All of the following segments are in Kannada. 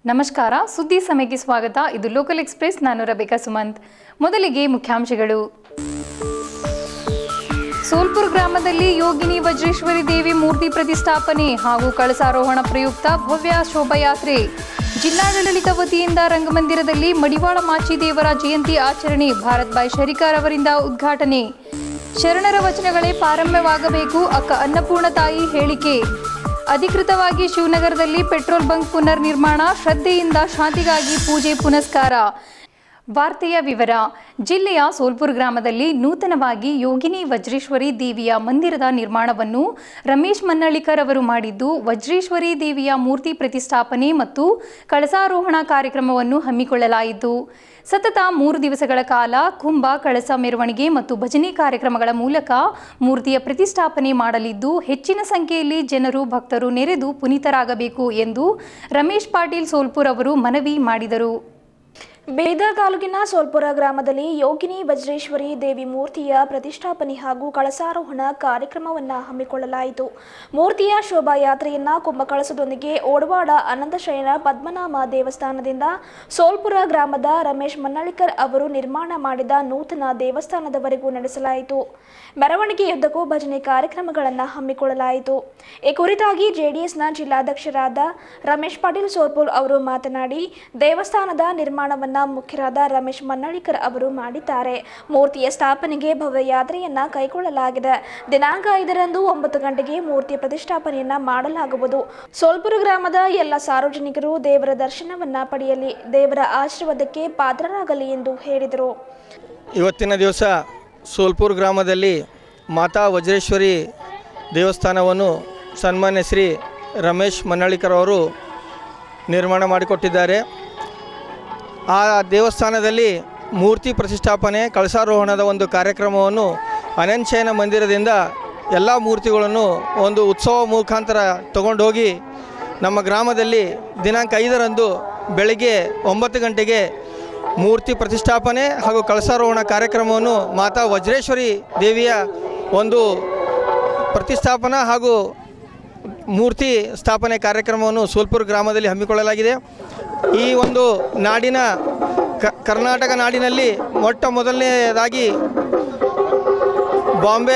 ನಮಸ್ಕಾರ ಸುದ್ದಿ ಸಮಯಕ್ಕೆ ಸ್ವಾಗತ ಇದು ಲೋಕಲ್ ಎಕ್ಸ್ಪ್ರೆಸ್ ನಾನು ರಬಿಕಾ ಸುಮಂತ್ ಮೊದಲಿಗೆ ಮುಖ್ಯಾಂಶಗಳು ಸೋಲ್ಪುರ್ ಗ್ರಾಮದಲ್ಲಿ ಯೋಗಿನಿ ವಜ್ರೇಶ್ವರಿ ದೇವಿ ಮೂರ್ತಿ ಪ್ರತಿಷ್ಠಾಪನೆ ಹಾಗೂ ಕಳಸಾರೋಹಣ ಪ್ರಯುಕ್ತ ಭವ್ಯ ಶೋಭಾಯಾತ್ರೆ ಜಿಲ್ಲಾಡಳಿತ ವತಿಯಿಂದ ರಂಗಮಂದಿರದಲ್ಲಿ ಮಡಿವಾಳ ಮಾಚಿ ದೇವರ ಜಯಂತಿ ಆಚರಣೆ ಭಾರತ್ ಬಾಯ್ ಶರಿಕಾರ್ ಅವರಿಂದ ಉದ್ಘಾಟನೆ ಶರಣರ ವಚನಗಳೇ ಪಾರಮ್ಯವಾಗಬೇಕು ಅಕ್ಕ ಅನ್ನಪೂರ್ಣ ತಾಯಿ ಹೇಳಿಕೆ ಅಧಿಕೃತವಾಗಿ ಶಿವನಗರದಲ್ಲಿ ಪೆಟ್ರೋಲ್ ಬಂಕ್ ಪುನರ್ ನಿರ್ಮಾಣ ಶ್ರದ್ಧೆಯಿಂದ ಶಾಂತಿಗಾಗಿ ಪೂಜೆ ಪುನಸ್ಕಾರ ವಾರ್ತೆಯ ವಿವರ ಜಿಲ್ಲೆಯ ಸೋಲ್ಪುರ್ ಗ್ರಾಮದಲ್ಲಿ ನೂತನವಾಗಿ ಯೋಗಿನಿ ವಜ್ರೇಶ್ವರಿ ದೇವಿಯ ಮಂದಿರದ ನಿರ್ಮಾಣವನ್ನು ರಮೇಶ್ ಮನ್ನಳ್ಳಿಕರ್ ಅವರು ಮಾಡಿದ್ದು ವಜ್ರೇಶ್ವರಿ ದೇವಿಯ ಮೂರ್ತಿ ಪ್ರತಿಷ್ಠಾಪನೆ ಮತ್ತು ಕಳಸಾರೋಹಣ ಕಾರ್ಯಕ್ರಮವನ್ನು ಹಮ್ಮಿಕೊಳ್ಳಲಾಯಿತು ಸತತ ಮೂರು ದಿವಸಗಳ ಕಾಲ ಕುಂಭ ಕಳಸ ಮೆರವಣಿಗೆ ಮತ್ತು ಭಜನೆ ಕಾರ್ಯಕ್ರಮಗಳ ಮೂಲಕ ಮೂರ್ತಿಯ ಪ್ರತಿಷ್ಠಾಪನೆ ಮಾಡಲಿದ್ದು ಹೆಚ್ಚಿನ ಸಂಖ್ಯೆಯಲ್ಲಿ ಜನರು ಭಕ್ತರು ನೆರೆದು ಪುನೀತರಾಗಬೇಕು ಎಂದು ರಮೇಶ್ ಪಾಟೀಲ್ ಸೋಲ್ಪುರ್ ಅವರು ಮನವಿ ಮಾಡಿದರು ಬೀದರ್ ತಾಲೂಕಿನ ಸೋಲ್ಪುರ ಗ್ರಾಮದಲ್ಲಿ ಯೋಗಿನಿ ವಜ್ರೇಶ್ವರಿ ದೇವಿ ಮೂರ್ತಿಯ ಪ್ರತಿಷ್ಠಾಪನೆ ಹಾಗೂ ಕಳಸಾರೋಹಣ ಕಾರ್ಯಕ್ರಮವನ್ನು ಹಮ್ಮಿಕೊಳ್ಳಲಾಯಿತು ಮೂರ್ತಿಯ ಶೋಭಾಯಾತ್ರೆಯನ್ನ ಕುಂಭಕಳಸದೊಂದಿಗೆ ಓಡವಾಡ ಅನಂತಶಯನ ಪದ್ಮನಾಭ ದೇವಸ್ಥಾನದಿಂದ ಸೋಲ್ಪುರ ಗ್ರಾಮದ ರಮೇಶ್ ಮನ್ನಳಿಕರ್ ಅವರು ನಿರ್ಮಾಣ ಮಾಡಿದ ನೂತನ ದೇವಸ್ಥಾನದವರೆಗೂ ನಡೆಸಲಾಯಿತು ಮೆರವಣಿಗೆಯುದ್ದಕ್ಕೂ ಭಜನೆ ಕಾರ್ಯಕ್ರಮಗಳನ್ನು ಹಮ್ಮಿಕೊಳ್ಳಲಾಯಿತು ಈ ಕುರಿತಾಗಿ ಜೆಡಿಎಸ್ನ ಜಿಲ್ಲಾಧ್ಯಕ್ಷರಾದ ರಮೇಶ್ ಪಾಟೀಲ್ ಸೋಲ್ಪುರ್ ಅವರು ಮಾತನಾಡಿ ದೇವಸ್ಥಾನದ ನಿರ್ಮಾಣವನ್ನ ಮುಖ್ಯರಾದ ರಮೇಶ್ ಮನ್ನಳಿಕರ್ ಅವರು ಮಾಡಿದ್ದಾರೆ ಮೂರ್ತಿಯ ಸ್ಥಾಪನೆಗೆ ಭವ್ಯ ಯಾತ್ರೆಯನ್ನ ಕೈಗೊಳ್ಳಲಾಗಿದೆ ದಿನಾಂಕ ಐದರಂದು ಒಂಬತ್ತು ಗಂಟೆಗೆ ಮೂರ್ತಿಯ ಪ್ರತಿಷ್ಠಾಪನೆಯನ್ನ ಮಾಡಲಾಗುವುದು ಸೋಲ್ಪುರ ಗ್ರಾಮದ ಎಲ್ಲ ಸಾರ್ವಜನಿಕರು ದೇವರ ದರ್ಶನವನ್ನ ಪಡೆಯಲಿ ದೇವರ ಆಶೀರ್ವಾದಕ್ಕೆ ಪಾತ್ರರಾಗಲಿ ಎಂದು ಹೇಳಿದರು ಇವತ್ತಿನ ದಿವಸ ಸೋಲ್ಪುರ್ ಗ್ರಾಮದಲ್ಲಿ ಮಾತಾ ವಜ್ರೇಶ್ವರಿ ದೇವಸ್ಥಾನವನ್ನು ಸನ್ಮಾನ್ಯ ಶ್ರೀ ರಮೇಶ್ ಮನ್ನಳಿಕರ್ ಅವರು ನಿರ್ಮಾಣ ಮಾಡಿಕೊಟ್ಟಿದ್ದಾರೆ ಆ ದೇವಸ್ಥಾನದಲ್ಲಿ ಮೂರ್ತಿ ಪ್ರತಿಷ್ಠಾಪನೆ ಕಳಸಾರೋಹಣದ ಒಂದು ಕಾರ್ಯಕ್ರಮವನ್ನು ಅನಂತಶಯನ ಮಂದಿರದಿಂದ ಎಲ್ಲ ಮೂರ್ತಿಗಳನ್ನು ಒಂದು ಉತ್ಸವ ಮುಖಾಂತರ ತಗೊಂಡು ಹೋಗಿ ನಮ್ಮ ಗ್ರಾಮದಲ್ಲಿ ದಿನಾಂಕ ಐದರಂದು ಬೆಳಗ್ಗೆ ಒಂಬತ್ತು ಗಂಟೆಗೆ ಮೂರ್ತಿ ಪ್ರತಿಷ್ಠಾಪನೆ ಹಾಗೂ ಕಳಸಾರೋಹಣ ಕಾರ್ಯಕ್ರಮವನ್ನು ಮಾತಾ ವಜ್ರೇಶ್ವರಿ ದೇವಿಯ ಒಂದು ಪ್ರತಿಷ್ಠಾಪನಾ ಹಾಗೂ ಮೂರ್ತಿ ಸ್ಥಾಪನೆ ಕಾರ್ಯಕ್ರಮವನ್ನು ಸೋಲ್ಪುರ್ ಗ್ರಾಮದಲ್ಲಿ ಹಮ್ಮಿಕೊಳ್ಳಲಾಗಿದೆ ಈ ಒಂದು ನಾಡಿನ ಕ- ಕರ್ನಾಟಕ ನಾಡಿನಲ್ಲಿ ಮೊಟ್ಟ ಮೊದಲನೆಯದಾಗಿ ಬಾಂಬೆ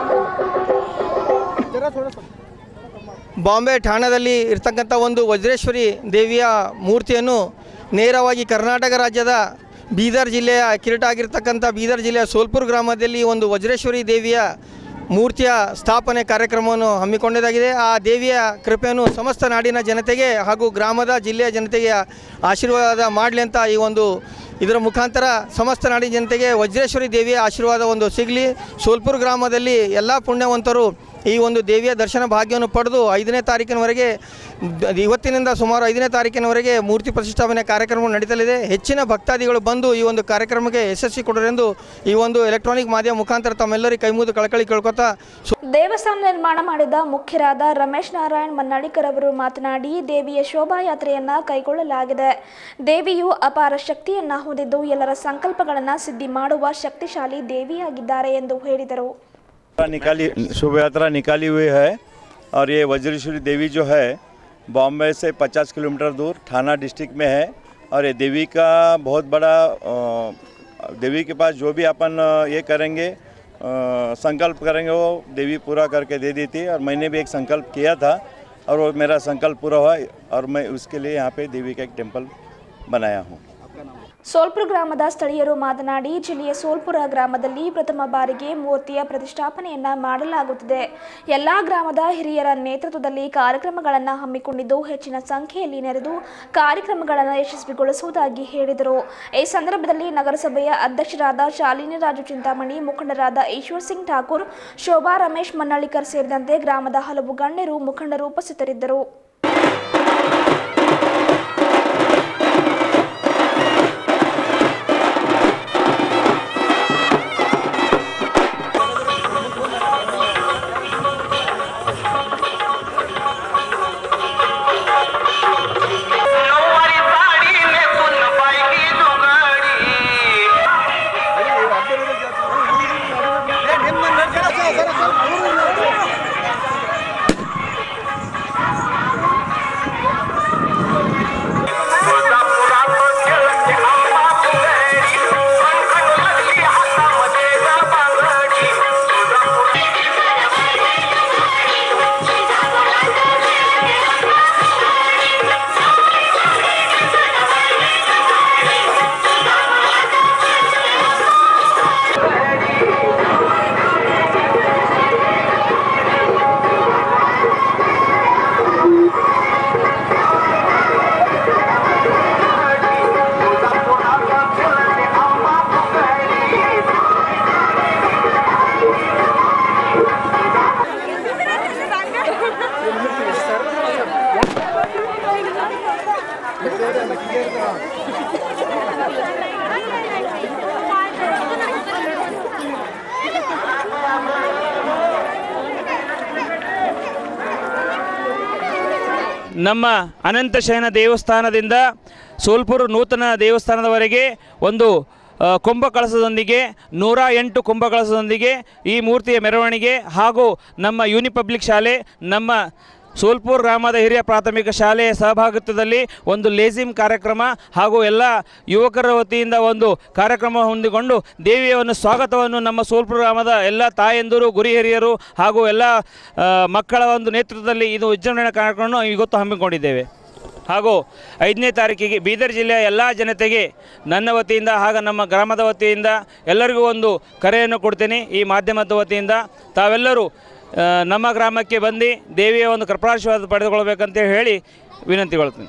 ಬಾಂಬೆ ಠಾಣದಲ್ಲಿ ಇರ್ತಕ್ಕಂಥ ಒಂದು ವಜ್ರೇಶ್ವರಿ ದೇವಿಯ ಮೂರ್ತಿಯನ್ನು ನೇರವಾಗಿ ಕರ್ನಾಟಕ ರಾಜ್ಯದ ಬೀದರ್ ಜಿಲ್ಲೆಯ ಕಿರೀಟ ಆಗಿರ್ತಕ್ಕಂಥ ಬೀದರ್ ಜಿಲ್ಲೆಯ ಸೋಲ್ಪುರ್ ಗ್ರಾಮದಲ್ಲಿ ಒಂದು ವಜ್ರೇಶ್ವರಿ ದೇವಿಯ ಮೂರ್ತಿಯ ಸ್ಥಾಪನೆ ಕಾರ್ಯಕ್ರಮವನ್ನು ಹಮ್ಮಿಕೊಂಡಿದ್ದಾಗಿದೆ ಆ ದೇವಿಯ ಕೃಪೆಯನ್ನು ಸಮಸ್ತ ನಾಡಿನ ಜನತೆಗೆ ಹಾಗೂ ಗ್ರಾಮದ ಜಿಲ್ಲೆಯ ಜನತೆಗೆ ಆಶೀರ್ವಾದ ಮಾಡಲಿ ಅಂತ ಈ ಒಂದು ಇದರ ಮುಖಾಂತರ ಸಮಸ್ತ ನಾಡಿನ ಜನತೆಗೆ ವಜ್ರೇಶ್ವರಿ ದೇವಿಯ ಆಶೀರ್ವಾದ ಒಂದು ಸಿಗಲಿ ಸೋಲ್ಪುರ್ ಗ್ರಾಮದಲ್ಲಿ ಎಲ್ಲ ಪುಣ್ಯವಂತರು ಈ ಒಂದು ದೇವಿಯ ದರ್ಶನ ಭಾಗ್ಯವನ್ನು ಪಡೆದು ಐದನೇ ತಾರೀಕಿನವರೆಗೆ ದ- ಇವತ್ತಿನಿಂದ ಸುಮಾರು ಐದನೇ ತಾರೀಕಿನವರೆಗೆ ಮೂರ್ತಿ ಪ್ರತಿಷ್ಠಾಪನೆ ಕಾರ್ಯಕ್ರಮ ನಡೀತಲಿದೆ ಹೆಚ್ಚಿನ ಭಕ್ತಾದಿಗಳು ಬಂದು ಈ ಒಂದು ಕಾರ್ಯಕ್ರಮಕ್ಕೆ ಯಶಸ್ವಿ ಕೊಡರೆಂದು ಈ ಒಂದು ಎಲೆಕ್ಟ್ರಾನಿಕ್ ಮಾಧ್ಯಮ ಮುಖಾಂತರ ತಮ್ಮೆಲ್ಲರಿಗೆ ಕೈಮುಗಿದು ಕಳಕಳಿ ಕೇಳ್ಕೊತಾ ಸು ದೇವಸ್ಥಾನ ನಿರ್ಮಾಣ ಮಾಡಿದ ಮುಖ್ಯರಾದ ರಮೇಶ್ ನಾರಾಯಣ್ ಮನ್ನಾಳಿಕರ್ ಅವರು ಮಾತನಾಡಿ ದೇವಿಯ ಶೋಭಾಯಾತ್ರೆಯನ್ನ ಕೈಗೊಳ್ಳಲಾಗಿದೆ ದೇವಿಯು ಅಪಾರ ಶಕ್ತಿಯನ್ನ ಹೊಂದಿದ್ದು ಎಲ್ಲರ ಸಂಕಲ್ಪಗಳನ್ನ ಸಿದ್ಧಿ ಮಾಡುವ ಶಕ್ತಿಶಾಲಿ ದೇವಿಯಾಗಿದ್ದಾರೆ ಎಂದು ಹೇಳಿದರು यात्रा निकाली शोभा यात्रा निकाली हुई है और ये वज्रेश्वरी देवी जो है बॉम्बे से 50 किलोमीटर दूर थाना डिस्ट्रिक्ट में है और ये देवी का बहुत बड़ा अ, देवी के पास जो भी अपन अ, ये करेंगे अ, संकल्प करेंगे वो देवी पूरा करके दे देती है और मैंने भी एक संकल्प किया था और वो मेरा संकल्प पूरा हुआ और मैं उसके लिए यहाँ पे देवी का एक टेम्पल बनाया हूँ ಸೋಲ್ಪುರ ಗ್ರಾಮದ ಸ್ಥಳೀಯರು ಮಾತನಾಡಿ ಜಿಲ್ಲೆಯ ಸೋಲ್ಪುರ ಗ್ರಾಮದಲ್ಲಿ ಪ್ರಥಮ ಬಾರಿಗೆ ಮೂರ್ತಿಯ ಪ್ರತಿಷ್ಠಾಪನೆಯನ್ನ ಮಾಡಲಾಗುತ್ತಿದೆ ಎಲ್ಲಾ ಗ್ರಾಮದ ಹಿರಿಯರ ನೇತೃತ್ವದಲ್ಲಿ ಕಾರ್ಯಕ್ರಮಗಳನ್ನು ಹಮ್ಮಿಕೊಂಡಿದ್ದು ಹೆಚ್ಚಿನ ಸಂಖ್ಯೆಯಲ್ಲಿ ನೆರೆದು ಕಾರ್ಯಕ್ರಮಗಳನ್ನು ಯಶಸ್ವಿಗೊಳಿಸುವುದಾಗಿ ಹೇಳಿದರು ಈ ಸಂದರ್ಭದಲ್ಲಿ ನಗರಸಭೆಯ ಅಧ್ಯಕ್ಷರಾದ ಶಾಲಿನಿ ರಾಜು ಚಿಂತಾಮಣಿ ಮುಖಂಡರಾದ ಈಶ್ವರ್ ಸಿಂಗ್ ಠಾಕೂರ್ ಶೋಭಾ ರಮೇಶ್ ಮನ್ನಳಿಕರ್ ಸೇರಿದಂತೆ ಗ್ರಾಮದ ಹಲವು ಗಣ್ಯರು ಮುಖಂಡರು ಉಪಸ್ಥಿತರಿದ್ದರು नऊवारी साडी नेसून बायकी जुगाडी ನಮ್ಮ ಅನಂತಶಯನ ದೇವಸ್ಥಾನದಿಂದ ಸೋಲ್ಪುರ್ ನೂತನ ದೇವಸ್ಥಾನದವರೆಗೆ ಒಂದು ಆ, ಕುಂಭಕಳಸದೊಂದಿಗೆ ನೂರ ಎಂಟು ಕುಂಭಕಳಸದೊಂದಿಗೆ ಈ ಮೂರ್ತಿಯ ಮೆರವಣಿಗೆ ಹಾಗೂ ನಮ್ಮ ಯೂನಿ ಪಬ್ಲಿಕ್ ಶಾಲೆ ನಮ್ಮ ಸೋಲ್ಪುರ್ ಗ್ರಾಮದ ಹಿರಿಯ ಪ್ರಾಥಮಿಕ ಶಾಲೆಯ ಸಹಭಾಗಿತ್ವದಲ್ಲಿ ಒಂದು ಲೇಸಿಮ್ ಕಾರ್ಯಕ್ರಮ ಹಾಗೂ ಎಲ್ಲ ಯುವಕರ ವತಿಯಿಂದ ಒಂದು ಕಾರ್ಯಕ್ರಮ ಹೊಂದಿಕೊಂಡು ದೇವಿಯ ಒಂದು ಸ್ವಾಗತವನ್ನು ನಮ್ಮ ಸೋಲ್ಪುರ್ ಗ್ರಾಮದ ಎಲ್ಲ ತಾಯಂದಿರು ಗುರಿ ಹಿರಿಯರು ಹಾಗೂ ಎಲ್ಲ ಆ, ಮಕ್ಕಳ ಒಂದು ನೇತೃತ್ವದಲ್ಲಿ ಇದು ವಿಜೃಂಭಣೆ ಕಾರ್ಯಕ್ರಮವನ್ನು ಇವತ್ತು ಹಮ್ಮಿಕೊಂಡಿದ್ದೇವೆ ಹಾಗೂ ಐದನೇ ತಾರೀಕಿಗೆ ಬೀದರ್ ಜಿಲ್ಲೆಯ ಎಲ್ಲ ಜನತೆಗೆ ನನ್ನ ವತಿಯಿಂದ ಹಾಗೂ ನಮ್ಮ ಗ್ರಾಮದ ವತಿಯಿಂದ ಎಲ್ಲರಿಗೂ ಒಂದು ಕರೆಯನ್ನು ಕೊಡ್ತೀನಿ ಈ ಮಾಧ್ಯಮದ ವತಿಯಿಂದ ತಾವೆಲ್ಲರೂ ಆ, ನಮ್ಮ ಗ್ರಾಮಕ್ಕೆ ಬಂದು ದೇವಿಯ ಒಂದು ಕೃಪಾಶೀರ್ವಾದ ಪಡೆದುಕೊಳ್ಬೇಕಂತ ಹೇಳಿ ವಿನಂತಿಗೊಳ್ತೀನಿ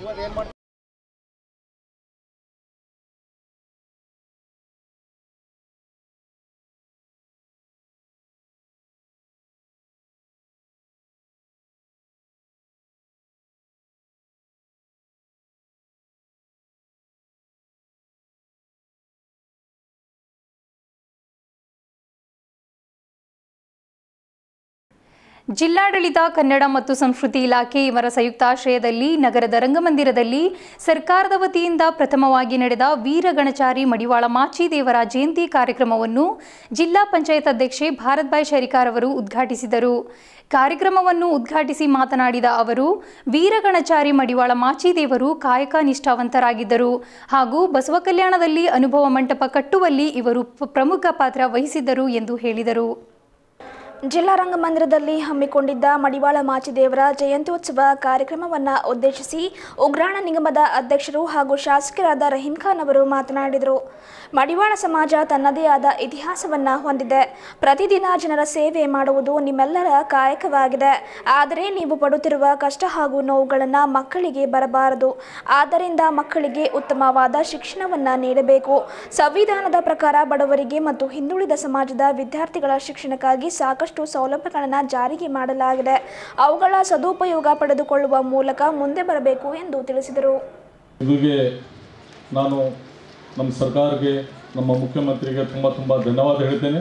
ಜಿಲ್ಲಾಡಳಿತ ಕನ್ನಡ ಮತ್ತು ಸಂಸ್ಕೃತಿ ಇಲಾಖೆ ಇವರ ಸಂಯುಕ್ತಾಶ್ರಯದಲ್ಲಿ ನಗರದ ರಂಗಮಂದಿರದಲ್ಲಿ ಸರ್ಕಾರದ ವತಿಯಿಂದ ಪ್ರಥಮವಾಗಿ ನಡೆದ ವೀರಗಣಚಾರಿ ಮಡಿವಾಳ ಮಾಚಿ ದೇವರ ಜಯಂತಿ ಕಾರ್ಯಕ್ರಮವನ್ನು ಜಿಲ್ಲಾ ಪಂಚಾಯತ್ ಅಧ್ಯಕ್ಷೆ ಭಾರತ್ಭಾಯ್ ಶರಿಕಾರ್ ಅವರು ಉದ್ಘಾಟಿಸಿದರು ಕಾರ್ಯಕ್ರಮವನ್ನು ಉದ್ಘಾಟಿಸಿ ಮಾತನಾಡಿದ ಅವರು ವೀರಗಣಚಾರಿ ಮಡಿವಾಳ ಮಾಚಿ ದೇವರು ಕಾಯಕ ನಿಷ್ಠಾವಂತರಾಗಿದ್ದರು ಹಾಗೂ ಬಸವ ಕಲ್ಯಾಣದಲ್ಲಿ ಅನುಭವ ಮಂಟಪ ಕಟ್ಟುವಲ್ಲಿ ಇವರು ಪ- ಪ್ರಮುಖ ಪಾತ್ರ ವಹಿಸಿದ್ದರು ಎಂದು ಹೇಳಿದರು ಜಿಲ್ಲಾ ರಂಗಮಂದಿರದಲ್ಲಿ ಹಮ್ಮಿಕೊಂಡಿದ್ದ ಮಡಿವಾಳ ಮಾಚಿದೇವರ ಜಯಂತ್ಯೋತ್ಸವ ಕಾರ್ಯಕ್ರಮವನ್ನು ಉದ್ದೇಶಿಸಿ ಉಗ್ರಾಣ ನಿಗಮದ ಅಧ್ಯಕ್ಷರು ಹಾಗೂ ಶಾಸಕರಾದ ರಹೀಂ ಖಾನ್ ಅವರು ಮಾತನಾಡಿದರು ಮಡಿವಾಳ ಸಮಾಜ ತನ್ನದೇ ಆದ ಇತಿಹಾಸವನ್ನು ಹೊಂದಿದೆ ಪ್ರತಿದಿನ ಜನರ ಸೇವೆ ಮಾಡುವುದು ನಿಮ್ಮೆಲ್ಲರ ಕಾಯಕವಾಗಿದೆ ಆದರೆ ನೀವು ಪಡುತ್ತಿರುವ ಕಷ್ಟ ಹಾಗೂ ನೋವುಗಳನ್ನು ಮಕ್ಕಳಿಗೆ ಬರಬಾರದು ಆದ್ದರಿಂದ ಮಕ್ಕಳಿಗೆ ಉತ್ತಮವಾದ ಶಿಕ್ಷಣವನ್ನು ನೀಡಬೇಕು ಸಂವಿಧಾನದ ಪ್ರಕಾರ ಬಡವರಿಗೆ ಮತ್ತು ಹಿಂದುಳಿದ ಸಮಾಜದ ವಿದ್ಯಾರ್ಥಿಗಳ ಶಿಕ್ಷಣಕ್ಕಾಗಿ ಸಾಕಷ್ಟು ಸೌಲಭ್ಯಗಳನ್ನು ಜಾರಿಗೆ ಮಾಡಲಾಗಿದೆ ಅವುಗಳ ಸದುಪಯೋಗ ಪಡೆದುಕೊಳ್ಳುವ ಮೂಲಕ ಮುಂದೆ ಬರಬೇಕು ಎಂದು ತಿಳಿಸಿದರು ಇಲ್ಲಿಗೆ ನಾನು ನಮ್ಮ ಸರ್ಕಾರಕ್ಕೆ ನಮ್ಮ ಮುಖ್ಯಮಂತ್ರಿಗೆ ತುಂಬ ತುಂಬ ಧನ್ಯವಾದ ಹೇಳ್ತೇನೆ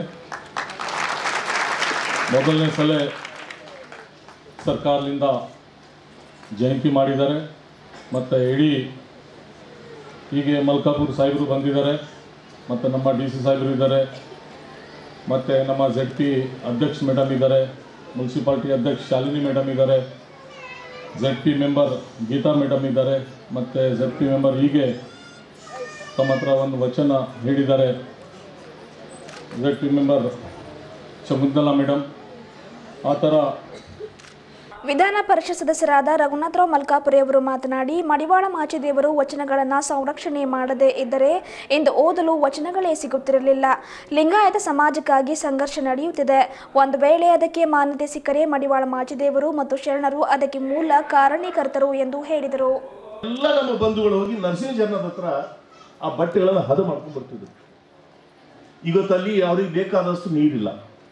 ಮೊದಲನೇ ಸಲ ಸರ್ಕಾರದಿಂದ ಜಯಂತಿ ಮಾಡಿದ್ದಾರೆ ಮತ್ತು ಇಡೀ ಹೀಗೆ ಮಲ್ಕಾಪುರ್ ಸಾಹೇಬರು ಬಂದಿದ್ದಾರೆ ಮತ್ತು ನಮ್ಮ ಡಿ ಸಿ ಸಾಹೇಬರು ಇದ್ದಾರೆ ಮತ್ತು ನಮ್ಮ ಜೆಡ್ ಪಿ ಅಧ್ಯಕ್ಷ ಮೇಡಮ್ ಇದ್ದಾರೆ ಮುನ್ಸಿಪಾಲ್ಟಿ ಅಧ್ಯಕ್ಷ ಶಾಲಿನಿ ಮೇಡಮ್ ಇದ್ದಾರೆ Z P member Geeta madam ಇದ್ದಾರೆ ಮತ್ತು ಜೆಡ್ ಪಿ ಮೆಂಬರ್ ಹೀಗೆ ತಮ್ಮ ಹತ್ರ ಒಂದು ವಚನ ಹೇಳಿದ್ದಾರೆ Z P member Shakuntala madam ಆ ಥರ ವಿಧಾನ ಪರಿಷತ್ ಸದಸ್ಯರಾದ ರಘುನಾಥರಾವ್ ಮಲ್ಕಾಪುರಿ ಅವರು ಮಾತನಾಡಿ ಮಡಿವಾಳ ಮಾಚಿದೇವರು ವಚನಗಳನ್ನು ಸಂರಕ್ಷಣೆ ಮಾಡದೇ ಇದ್ದರೆ ಇಂದು ಓದಲು ವಚನಗಳೇ ಸಿಗುತ್ತಿರಲಿಲ್ಲ ಲಿಂಗಾಯತ ಸಮಾಜಕ್ಕಾಗಿ ಸಂಘರ್ಷ ನಡೆಯುತ್ತಿದೆ ಒಂದು ವೇಳೆ ಅದಕ್ಕೆ ಮಾನ್ಯತೆ ಸಿಕ್ಕರೆ ಮಡಿವಾಳ ಮಾಚಿದೇವರು ಮತ್ತು ಶರಣರು ಅದಕ್ಕೆ ಮೂಲ ಕಾರಣೀಕರ್ತರು ಎಂದು ಹೇಳಿದರು ಎಲ್ಲ ನಮ್ಮ ಬಂಧುಗಳು ಹೋಗಿ ನರಸಿಂಹ ಜನದ ಹತ್ರ ಆ ಬಟ್ಟೆಗಳನ್ನು ಹದ ಮಾಡ್ಕೊಂಡು ಬರ್ತಿದ್ರು ಇವತ್ತಲ್ಲಿ ಅವ್ರಿಗೆ ಬೇಕಾದಷ್ಟು ನೀರಿಲ್ಲ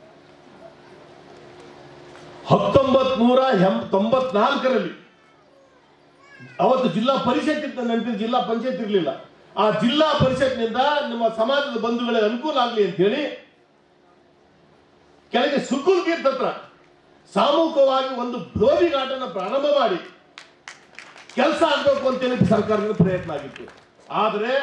ಹತ್ತೊಂಬತ್ ನೂರ ಎಂ ತೊಂಬತ್ನಾಲ್ಕರಲ್ಲಿ ಅವತ್ತು ಜಿಲ್ಲಾ ಪರಿಷತ್ ಇತ್ತು ನೆನಪಿನ ಜಿಲ್ಲಾ ಪಂಚಾಯತ್ ಇರಲಿಲ್ಲ ಆ ಜಿಲ್ಲಾ ಪರಿಷತ್ನಿಂದ ನಮ್ಮ ಸಮಾಜದ ಬಂಧುಗಳಿಗೆ ಅನುಕೂಲ ಆಗಲಿ ಅಂತ ಹೇಳಿ ಕೆಳಗೆ ಸುಕುಲ್ ತೀರ್ಥ ಹತ್ರ ಸಾಮೂಹಿಕವಾಗಿ ಒಂದು ಘಾಟನ ಪ್ರಾರಂಭ ಮಾಡಿ ಕೆಲಸ ಆಗಬೇಕು ಅಂತೇಳಿ ಸರ್ಕಾರದ ಪ್ರಯತ್ನ ಆಗಿತ್ತು ಆದರೆ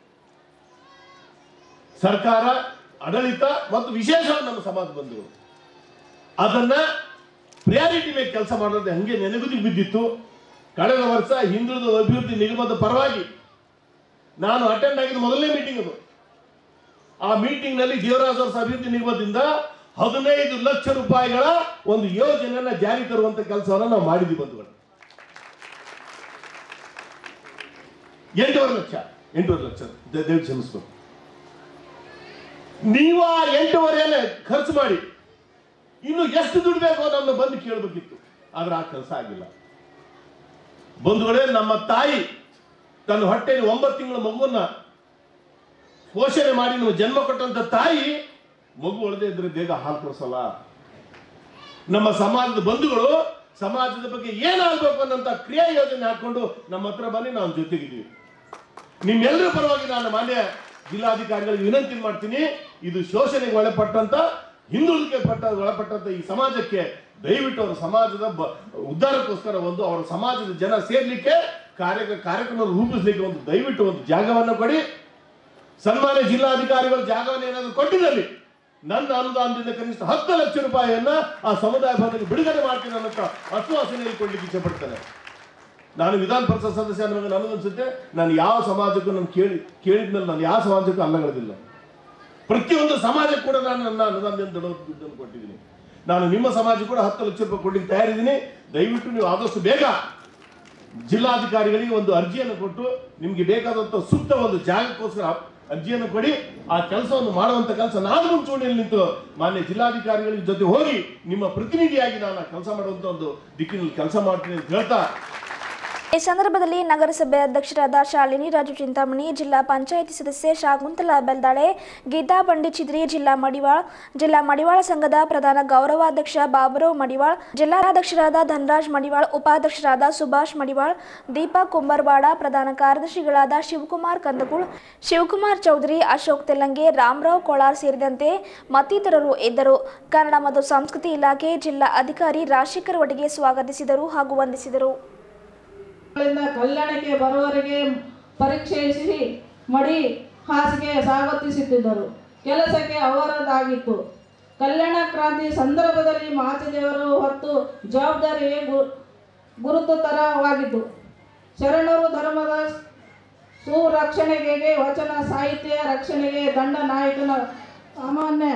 ಸರ್ಕಾರ ಆಡಳಿತ ಮತ್ತು ವಿಶೇಷವಾಗಿ ನಮ್ಮ ಸಮಾಜ ಬಂಧುಗಳು ಅದನ್ನ ಪ್ರಿಯಾರಿಟಿ ಮೇಲೆ ಕೆಲಸ ಮಾಡೋದು ಹಂಗೆ ನೆನಗುದಿಗೆ ಬಿದ್ದಿತ್ತು ಕಳೆದ ವರ್ಷ ಹಿಂದುಳಿದ ಅಭಿವೃದ್ಧಿ ನಿಗಮದ ಪರವಾಗಿ ನಾನು ಅಟೆಂಡ್ ಆಗಿದ್ದು ಮೊದಲನೇ ಮೀಟಿಂಗ್ ಅದು ಆ ಮೀಟಿಂಗ್ ನಲ್ಲಿ ದೇವರಾಜ್ ಅರಸ ಅಭಿವೃದ್ಧಿ ನಿಗಮದಿಂದ ಹದಿನೈದು ಲಕ್ಷ ರೂಪಾಯಿಗಳ ಒಂದು ಯೋಜನೆಯನ್ನ ಜಾರಿ ತರುವಂತ ಕೆಲಸವನ್ನ ನಾವು ಮಾಡಿದ್ವಿ ಬಂಧುಗಳು ಎಂಟೂವರೆ ಲಕ್ಷ ಎಂಟೂವರೆ ಲಕ್ಷ ದ- ದಯವಿಟ್ಟು ಕ್ಷಮಿಸ್ಬೇಕು ನೀವು ಆ ಎಂಟೂವರೆಯನ್ನ ಖರ್ಚು ಮಾಡಿ ಇನ್ನು ಎಷ್ಟು ದುಡ್ಡು ಬೇಕೋ ನಮ್ಮನ್ನ ಬಂದು ಕೇಳಬೇಕಿತ್ತು ಆದ್ರೆ ಆ ಕೆಲಸ ಆಗಿಲ್ಲ ಬಂಧುಗಳೇ ನಮ್ಮ ತಾಯಿ ತನ್ನ ಹೊಟ್ಟೆಯಲ್ಲಿ ಒಂಬತ್ತು ತಿಂಗಳ ಮಗುವನ್ನ ಪೋಷಣೆ ಮಾಡಿ ನಾವು ಜನ್ಮ ಕೊಟ್ಟಂತ ತಾಯಿ ಮಗು ಒಳದೆ ಇದ್ರೆ ಬೇಗ ಹಾಲು ಕೊಡಿಸಲ್ಲ ನಮ್ಮ ಸಮಾಜದ ಬಂಧುಗಳು ಸಮಾಜದ ಬಗ್ಗೆ ಏನಾಗಬೇಕು ಅನ್ನೋಂಥ ಕ್ರಿಯಾ ಯೋಜನೆ ಹಾಕೊಂಡು ನಮ್ಮ ಹತ್ರ ಬನ್ನಿ ನಾವು ಜೊತೆಗಿದ್ದೀವಿ ನಿಮ್ಮೆಲ್ಲರ ಪರವಾಗಿ ನಾನು ಮಾನ್ಯ ಜಿಲ್ಲಾಧಿಕಾರಿಗಳಿಗೆ ವಿನಂತಿ ಮಾಡ್ತೀನಿ ಇದು ಶೋಷಣೆಗೆ ಒಳಪಟ್ಟಂತ ಹಿಂದುಳಿಕೆ ಪಟ್ಟ ಒಳಪಟ್ಟಂತ ಈ ಸಮಾಜಕ್ಕೆ ದಯವಿಟ್ಟು ಅವರ ಸಮಾಜದ ಬ- ಉದ್ಧಾರಕ್ಕೋಸ್ಕರ ಒಂದು ಅವರ ಸಮಾಜದ ಜನ ಸೇರ್ಲಿಕ್ಕೆ ಕಾರ್ಯ ಕಾರ್ಯಕ್ರಮ ರೂಪಿಸ್ಲಿಕ್ಕೆ ಒಂದು ದಯವಿಟ್ಟು ಒಂದು ಜಾಗವನ್ನು ಕೊಡಿ ಸನ್ಮಾನ್ಯ ಜಿಲ್ಲಾಧಿಕಾರಿಗಳು ಜಾಗವನ್ನು ಏನಾದರೂ ಕೊಟ್ಟಿದ್ದಲ್ಲಿ ನನ್ನ ಅನುದಾನದಿಂದ ಕನಿಷ್ಠ ಹತ್ತು ಲಕ್ಷ ರೂಪಾಯಿಯನ್ನ ಆ ಸಮುದಾಯ ಭವನಕ್ಕೆ ಬಿಡುಗಡೆ ಮಾಡ್ತೀನಿ ಅನ್ನೋ ಆಶ್ವಾಸನೆಯಲ್ಲಿ ಕೊಡ್ಲಿಕ್ಕೆ ಇಚ್ಛಪಡ್ತೇನೆ ನಾನು ವಿಧಾನ ಪರಿಷತ್ ಸದಸ್ಯ ನಮಗೆ ನನಗನ್ಸುತ್ತೆ ನಾನು ಯಾವ ಸಮಾಜಕ್ಕೂ ನಾನು ಕೇಳಿ ಕೇಳಿದ್ಮೇಲೆ ನಾನು ಯಾವ ಸಮಾಜಕ್ಕೂ ಅಲ್ಲಗಳಿಲ್ಲ ಪ್ರತಿಯೊಂದು ಸಮಾಜಕ್ಕೆ ಕೂಡ ನಾನು ನನ್ನ ಅನುದಾನದಿಂದ ದುಡ್ಡನ್ನು ಕೊಟ್ಟಿದ್ದೀನಿ ನಾನು ನಿಮ್ಮ ಸಮಾಜಕ್ಕೆ ಕೂಡ ಹತ್ತು ಲಕ್ಷ ರೂಪಾಯಿ ಕೊಡ್ಲಿಕ್ಕೆ ತಯಾರಿದ್ದೀನಿ ದಯವಿಟ್ಟು ನೀವು ಆದಷ್ಟು ಬೇಗ ಜಿಲ್ಲಾಧಿಕಾರಿಗಳಿಗೆ ಒಂದು ಅರ್ಜಿಯನ್ನು ಕೊಟ್ಟು ನಿಮಗೆ ಬೇಕಾದಂತ ಸೂಕ್ತ ಒಂದು ಜಾಗಕ್ಕೋಸ್ಕರ ಅರ್ಜಿಯನ್ನು ಕೊಡಿ ಆ ಕೆಲಸವನ್ನು ಮಾಡುವಂತ ಕೆಲಸ ನಾನು ಮುಂಚೂಣಿಯಲ್ಲಿ ನಿಂತು ಮಾನ್ಯ ಜಿಲ್ಲಾಧಿಕಾರಿಗಳ ಜೊತೆ ಹೋಗಿ ನಿಮ್ಮ ಪ್ರತಿನಿಧಿಯಾಗಿ ನಾನು ಕೆಲಸ ಮಾಡುವಂತ ಒಂದು ದಿಕ್ಕಿನಲ್ಲಿ ಕೆಲಸ ಮಾಡ್ತೀನಿ ಅಂತ ಹೇಳ್ತಾ ಈ ಸಂದರ್ಭದಲ್ಲಿ ನಗರಸಭೆ ಅಧ್ಯಕ್ಷರಾದ ಶಾಲಿನಿ ರಾಜು ಚಿಂತಾಮಣಿ ಜಿಲ್ಲಾ ಪಂಚಾಯಿತಿ ಸದಸ್ಯೆ ಶಾಕುಂತಲಾ ಬೆಲ್ದಾಳೆ ಗೀತಾ ಬಂಡಿ ಚಿದ್ರಿ ಜಿಲ್ಲಾ ಮಡಿವಾಳ್ ಜಿಲ್ಲಾ ಮಡಿವಾಳ ಸಂಘದ ಪ್ರಧಾನ ಗೌರವಾಧ್ಯಕ್ಷ ಬಾಬುರಾವ್ ಮಡಿವಾಳ್ ಜಿಲ್ಲಾಧ್ಯಕ್ಷರಾದ ಧನರಾಜ್ ಮಡಿವಾಳ್ ಉಪಾಧ್ಯಕ್ಷರಾದ ಸುಭಾಷ್ ಮಡಿವಾಳ್ ದೀಪಾ ಕುಂಬರ್ವಾಡ ಪ್ರಧಾನ ಕಾರ್ಯದರ್ಶಿಗಳಾದ ಶಿವಕುಮಾರ್ ಕಂದಕುಳ್ ಶಿವಕುಮಾರ್ ಚೌಧರಿ ಅಶೋಕ್ ತೆಲಂಗೆ ರಾಮರಾವ್ ಕೊಳಾರ್ ಸೇರಿದಂತೆ ಮತ್ತಿತರರು ಇದ್ದರು ಕನ್ನಡ ಮತ್ತು ಸಂಸ್ಕೃತಿ ಇಲಾಖೆ ಜಿಲ್ಲಾ ಅಧಿಕಾರಿ ರಾಜಶೇಖರ್ ಒಟ್ಟಿಗೆ ಸ್ವಾಗತಿಸಿದರು ಹಾಗೂ ವಂದಿಸಿದರು ಗಳಿಂದ ಕಲ್ಯಾಣಕ್ಕೆ ಬರುವವರೆಗೆ ಪರೀಕ್ಷಿಸಿ ಮಡಿ ಹಾಸಿಗೆ ಸ್ವಾಗತಿಸುತ್ತಿದ್ದರು ಕೆಲಸಕ್ಕೆ ಅವರದಾಗಿತ್ತು ಕಲ್ಯಾಣ ಕ್ರಾಂತಿ ಸಂದರ್ಭದಲ್ಲಿ ಮಾಚಿದೇವರು ಹೊತ್ತು ಜವಾಬ್ದಾರಿಗೆ ಗು ಗುರುತರವಾಗಿತ್ತು ಶರಣರು ಧರ್ಮದ ಸುರಕ್ಷಣೆಗೆ ವಚನ ಸಾಹಿತ್ಯ ರಕ್ಷಣೆಗೆ ದಂಡ ನಾಯಕನ ಸಾಮಾನ್ಯ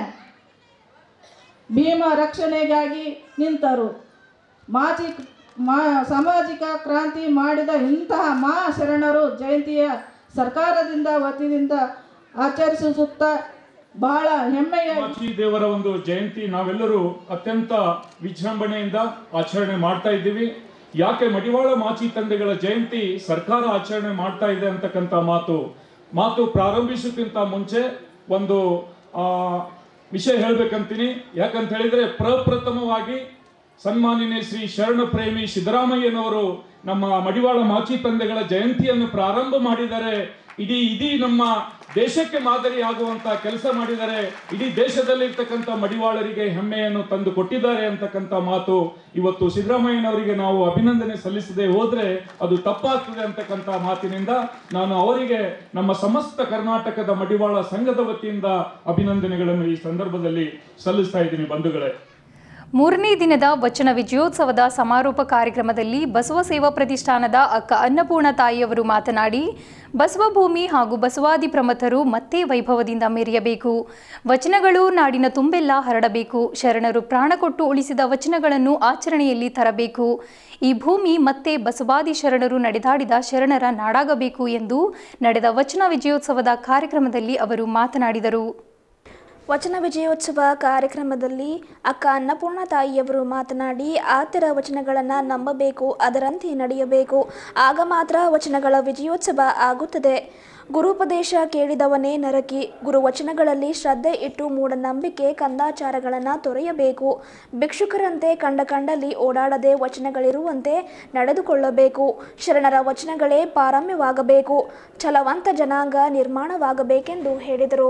ಭೀಮ ರಕ್ಷಣೆಗಾಗಿ ನಿಂತರು ಮಾಚಿ ಮಾ ಸಾಮಾಜಿಕ ಕ್ರಾಂತಿ ಮಾಡಿದ ಇಂತಹ ಮಾ ಶರಣರು ಜಯಂತಿಯ ಸರ್ಕಾರದಿಂದ ವತಿಯಿಂದ ಆಚರಿಸುತ್ತಾ ಬಹಳ ಹೆಮ್ಮೆಯ ಮಾಚಿ ದೇವರ ಒಂದು ಜಯಂತಿ ನಾವೆಲ್ಲರೂ ಅತ್ಯಂತ ವಿಜೃಂಭಣೆಯಿಂದ ಆಚರಣೆ ಮಾಡ್ತಾ ಇದ್ದೀವಿ ಯಾಕೆ ಮಡಿವಾಳ ಮಾಚಿ ತಂದೆಗಳ ಜಯಂತಿ ಸರ್ಕಾರ ಆಚರಣೆ ಮಾಡ್ತಾ ಇದೆ ಅಂತಕ್ಕಂಥ ಮಾತು ಮಾತು ಪ್ರಾರಂಭಿಸೋಕ್ಕಿಂತ ಮುಂಚೆ ಒಂದು ಆ, ವಿಷಯ ಹೇಳ್ಬೇಕಂತೀನಿ ಯಾಕಂತ ಹೇಳಿದ್ರೆ ಪ್ರಪ್ರಥಮವಾಗಿ ಸನ್ಮಾನಿನಿ ಶ್ರೀ ಶರಣ ಪ್ರೇಮಿ ಸಿದ್ದರಾಮಯ್ಯನವರು ನಮ್ಮ ಮಡಿವಾಳ ಮಾಚಿ ತಂದೆಗಳ ಜಯಂತಿಯನ್ನು ಪ್ರಾರಂಭ ಮಾಡಿದರೆ ಇಡೀ ಇಡೀ ನಮ್ಮ ದೇಶಕ್ಕೆ ಮಾದರಿ ಆಗುವಂತ ಕೆಲಸ ಮಾಡಿದರೆ ಇಡೀ ದೇಶದಲ್ಲಿರ್ತಕ್ಕಂಥ ಮಡಿವಾಳರಿಗೆ ಹೆಮ್ಮೆಯನ್ನು ತಂದು ಕೊಟ್ಟಿದ್ದಾರೆ ಅಂತಕ್ಕಂಥ ಮಾತು ಇವತ್ತು ಸಿದ್ದರಾಮಯ್ಯನವರಿಗೆ ನಾವು ಅಭಿನಂದನೆ ಸಲ್ಲಿಸದೆ ಹೋದ್ರೆ ಅದು ತಪ್ಪಾಗ್ತದೆ ಅಂತಕ್ಕಂಥ ಮಾತಿನಿಂದ ನಾನು ಅವರಿಗೆ ನಮ್ಮ ಸಮಸ್ತ ಕರ್ನಾಟಕದ ಮಡಿವಾಳ ಸಂಘದ ವತಿಯಿಂದ ಅಭಿನಂದನೆಗಳನ್ನು ಈ ಸಂದರ್ಭದಲ್ಲಿ ಸಲ್ಲಿಸ್ತಾ ಇದ್ದೀನಿ ಬಂಧುಗಳೇ ಮೂರನೇ ದಿನದ ವಚನ ವಿಜಯೋತ್ಸವದ ಸಮಾರೋಪ ಕಾರ್ಯಕ್ರಮದಲ್ಲಿ ಬಸವ ಸೇವಾ ಪ್ರತಿಷ್ಠಾನದ ಅಕ್ಕ ಅನ್ನಪೂರ್ಣ ತಾಯಿಯವರು ಮಾತನಾಡಿ ಬಸವ ಭೂಮಿ ಹಾಗೂ ಬಸವಾದಿ ಪ್ರಮಥರು ಮತ್ತೆ ವೈಭವದಿಂದ ಮೆರೆಯಬೇಕು ವಚನಗಳು ನಾಡಿನ ತುಂಬೆಲ್ಲ ಹರಡಬೇಕು ಶರಣರು ಪ್ರಾಣ ಕೊಟ್ಟು ಉಳಿಸಿದ ವಚನಗಳನ್ನು ಆಚರಣೆಯಲ್ಲಿ ತರಬೇಕು ಈ ಭೂಮಿ ಮತ್ತೆ ಬಸವಾದಿ ಶರಣರು ನಡೆದಾಡಿದ ಶರಣರ ನಾಡಾಗಬೇಕು ಎಂದು ನಡೆದ ವಚನ ವಿಜಯೋತ್ಸವದ ಕಾರ್ಯಕ್ರಮದಲ್ಲಿ ಅವರು ಮಾತನಾಡಿದರು ವಚನ ವಿಜಯೋತ್ಸವ ಕಾರ್ಯಕ್ರಮದಲ್ಲಿ ಅಕ್ಕ ಅನ್ನಪೂರ್ಣ ತಾಯಿಯವರು ಮಾತನಾಡಿ ಆತರ ವಚನಗಳನ್ನು ನಂಬಬೇಕು ಅದರಂತೆ ನಡೆಯಬೇಕು ಆಗ ಮಾತ್ರ ವಚನಗಳ ವಿಜಯೋತ್ಸವ ಆಗುತ್ತದೆ ಗುರುಪದೇಶ ಕೇಳಿದವನೇ ನರಕಿ ಗುರುವಚನಗಳಲ್ಲಿ ಶ್ರದ್ಧೆ ಇಟ್ಟು ಮೂಢನಂಬಿಕೆ ಕಂದಾಚಾರಗಳನ್ನು ತೊರೆಯಬೇಕು ಭಿಕ್ಷುಕರಂತೆ ಕಂಡ ಕಂಡಲ್ಲಿ ಓಡಾಡದೆ ವಚನಗಳಿರುವಂತೆ ನಡೆದುಕೊಳ್ಳಬೇಕು ಶರಣರ ವಚನಗಳೇ ಪಾರಮ್ಯವಾಗಬೇಕು ಛಲವಂತ ಜನಾಂಗ ನಿರ್ಮಾಣವಾಗಬೇಕೆಂದು ಹೇಳಿದರು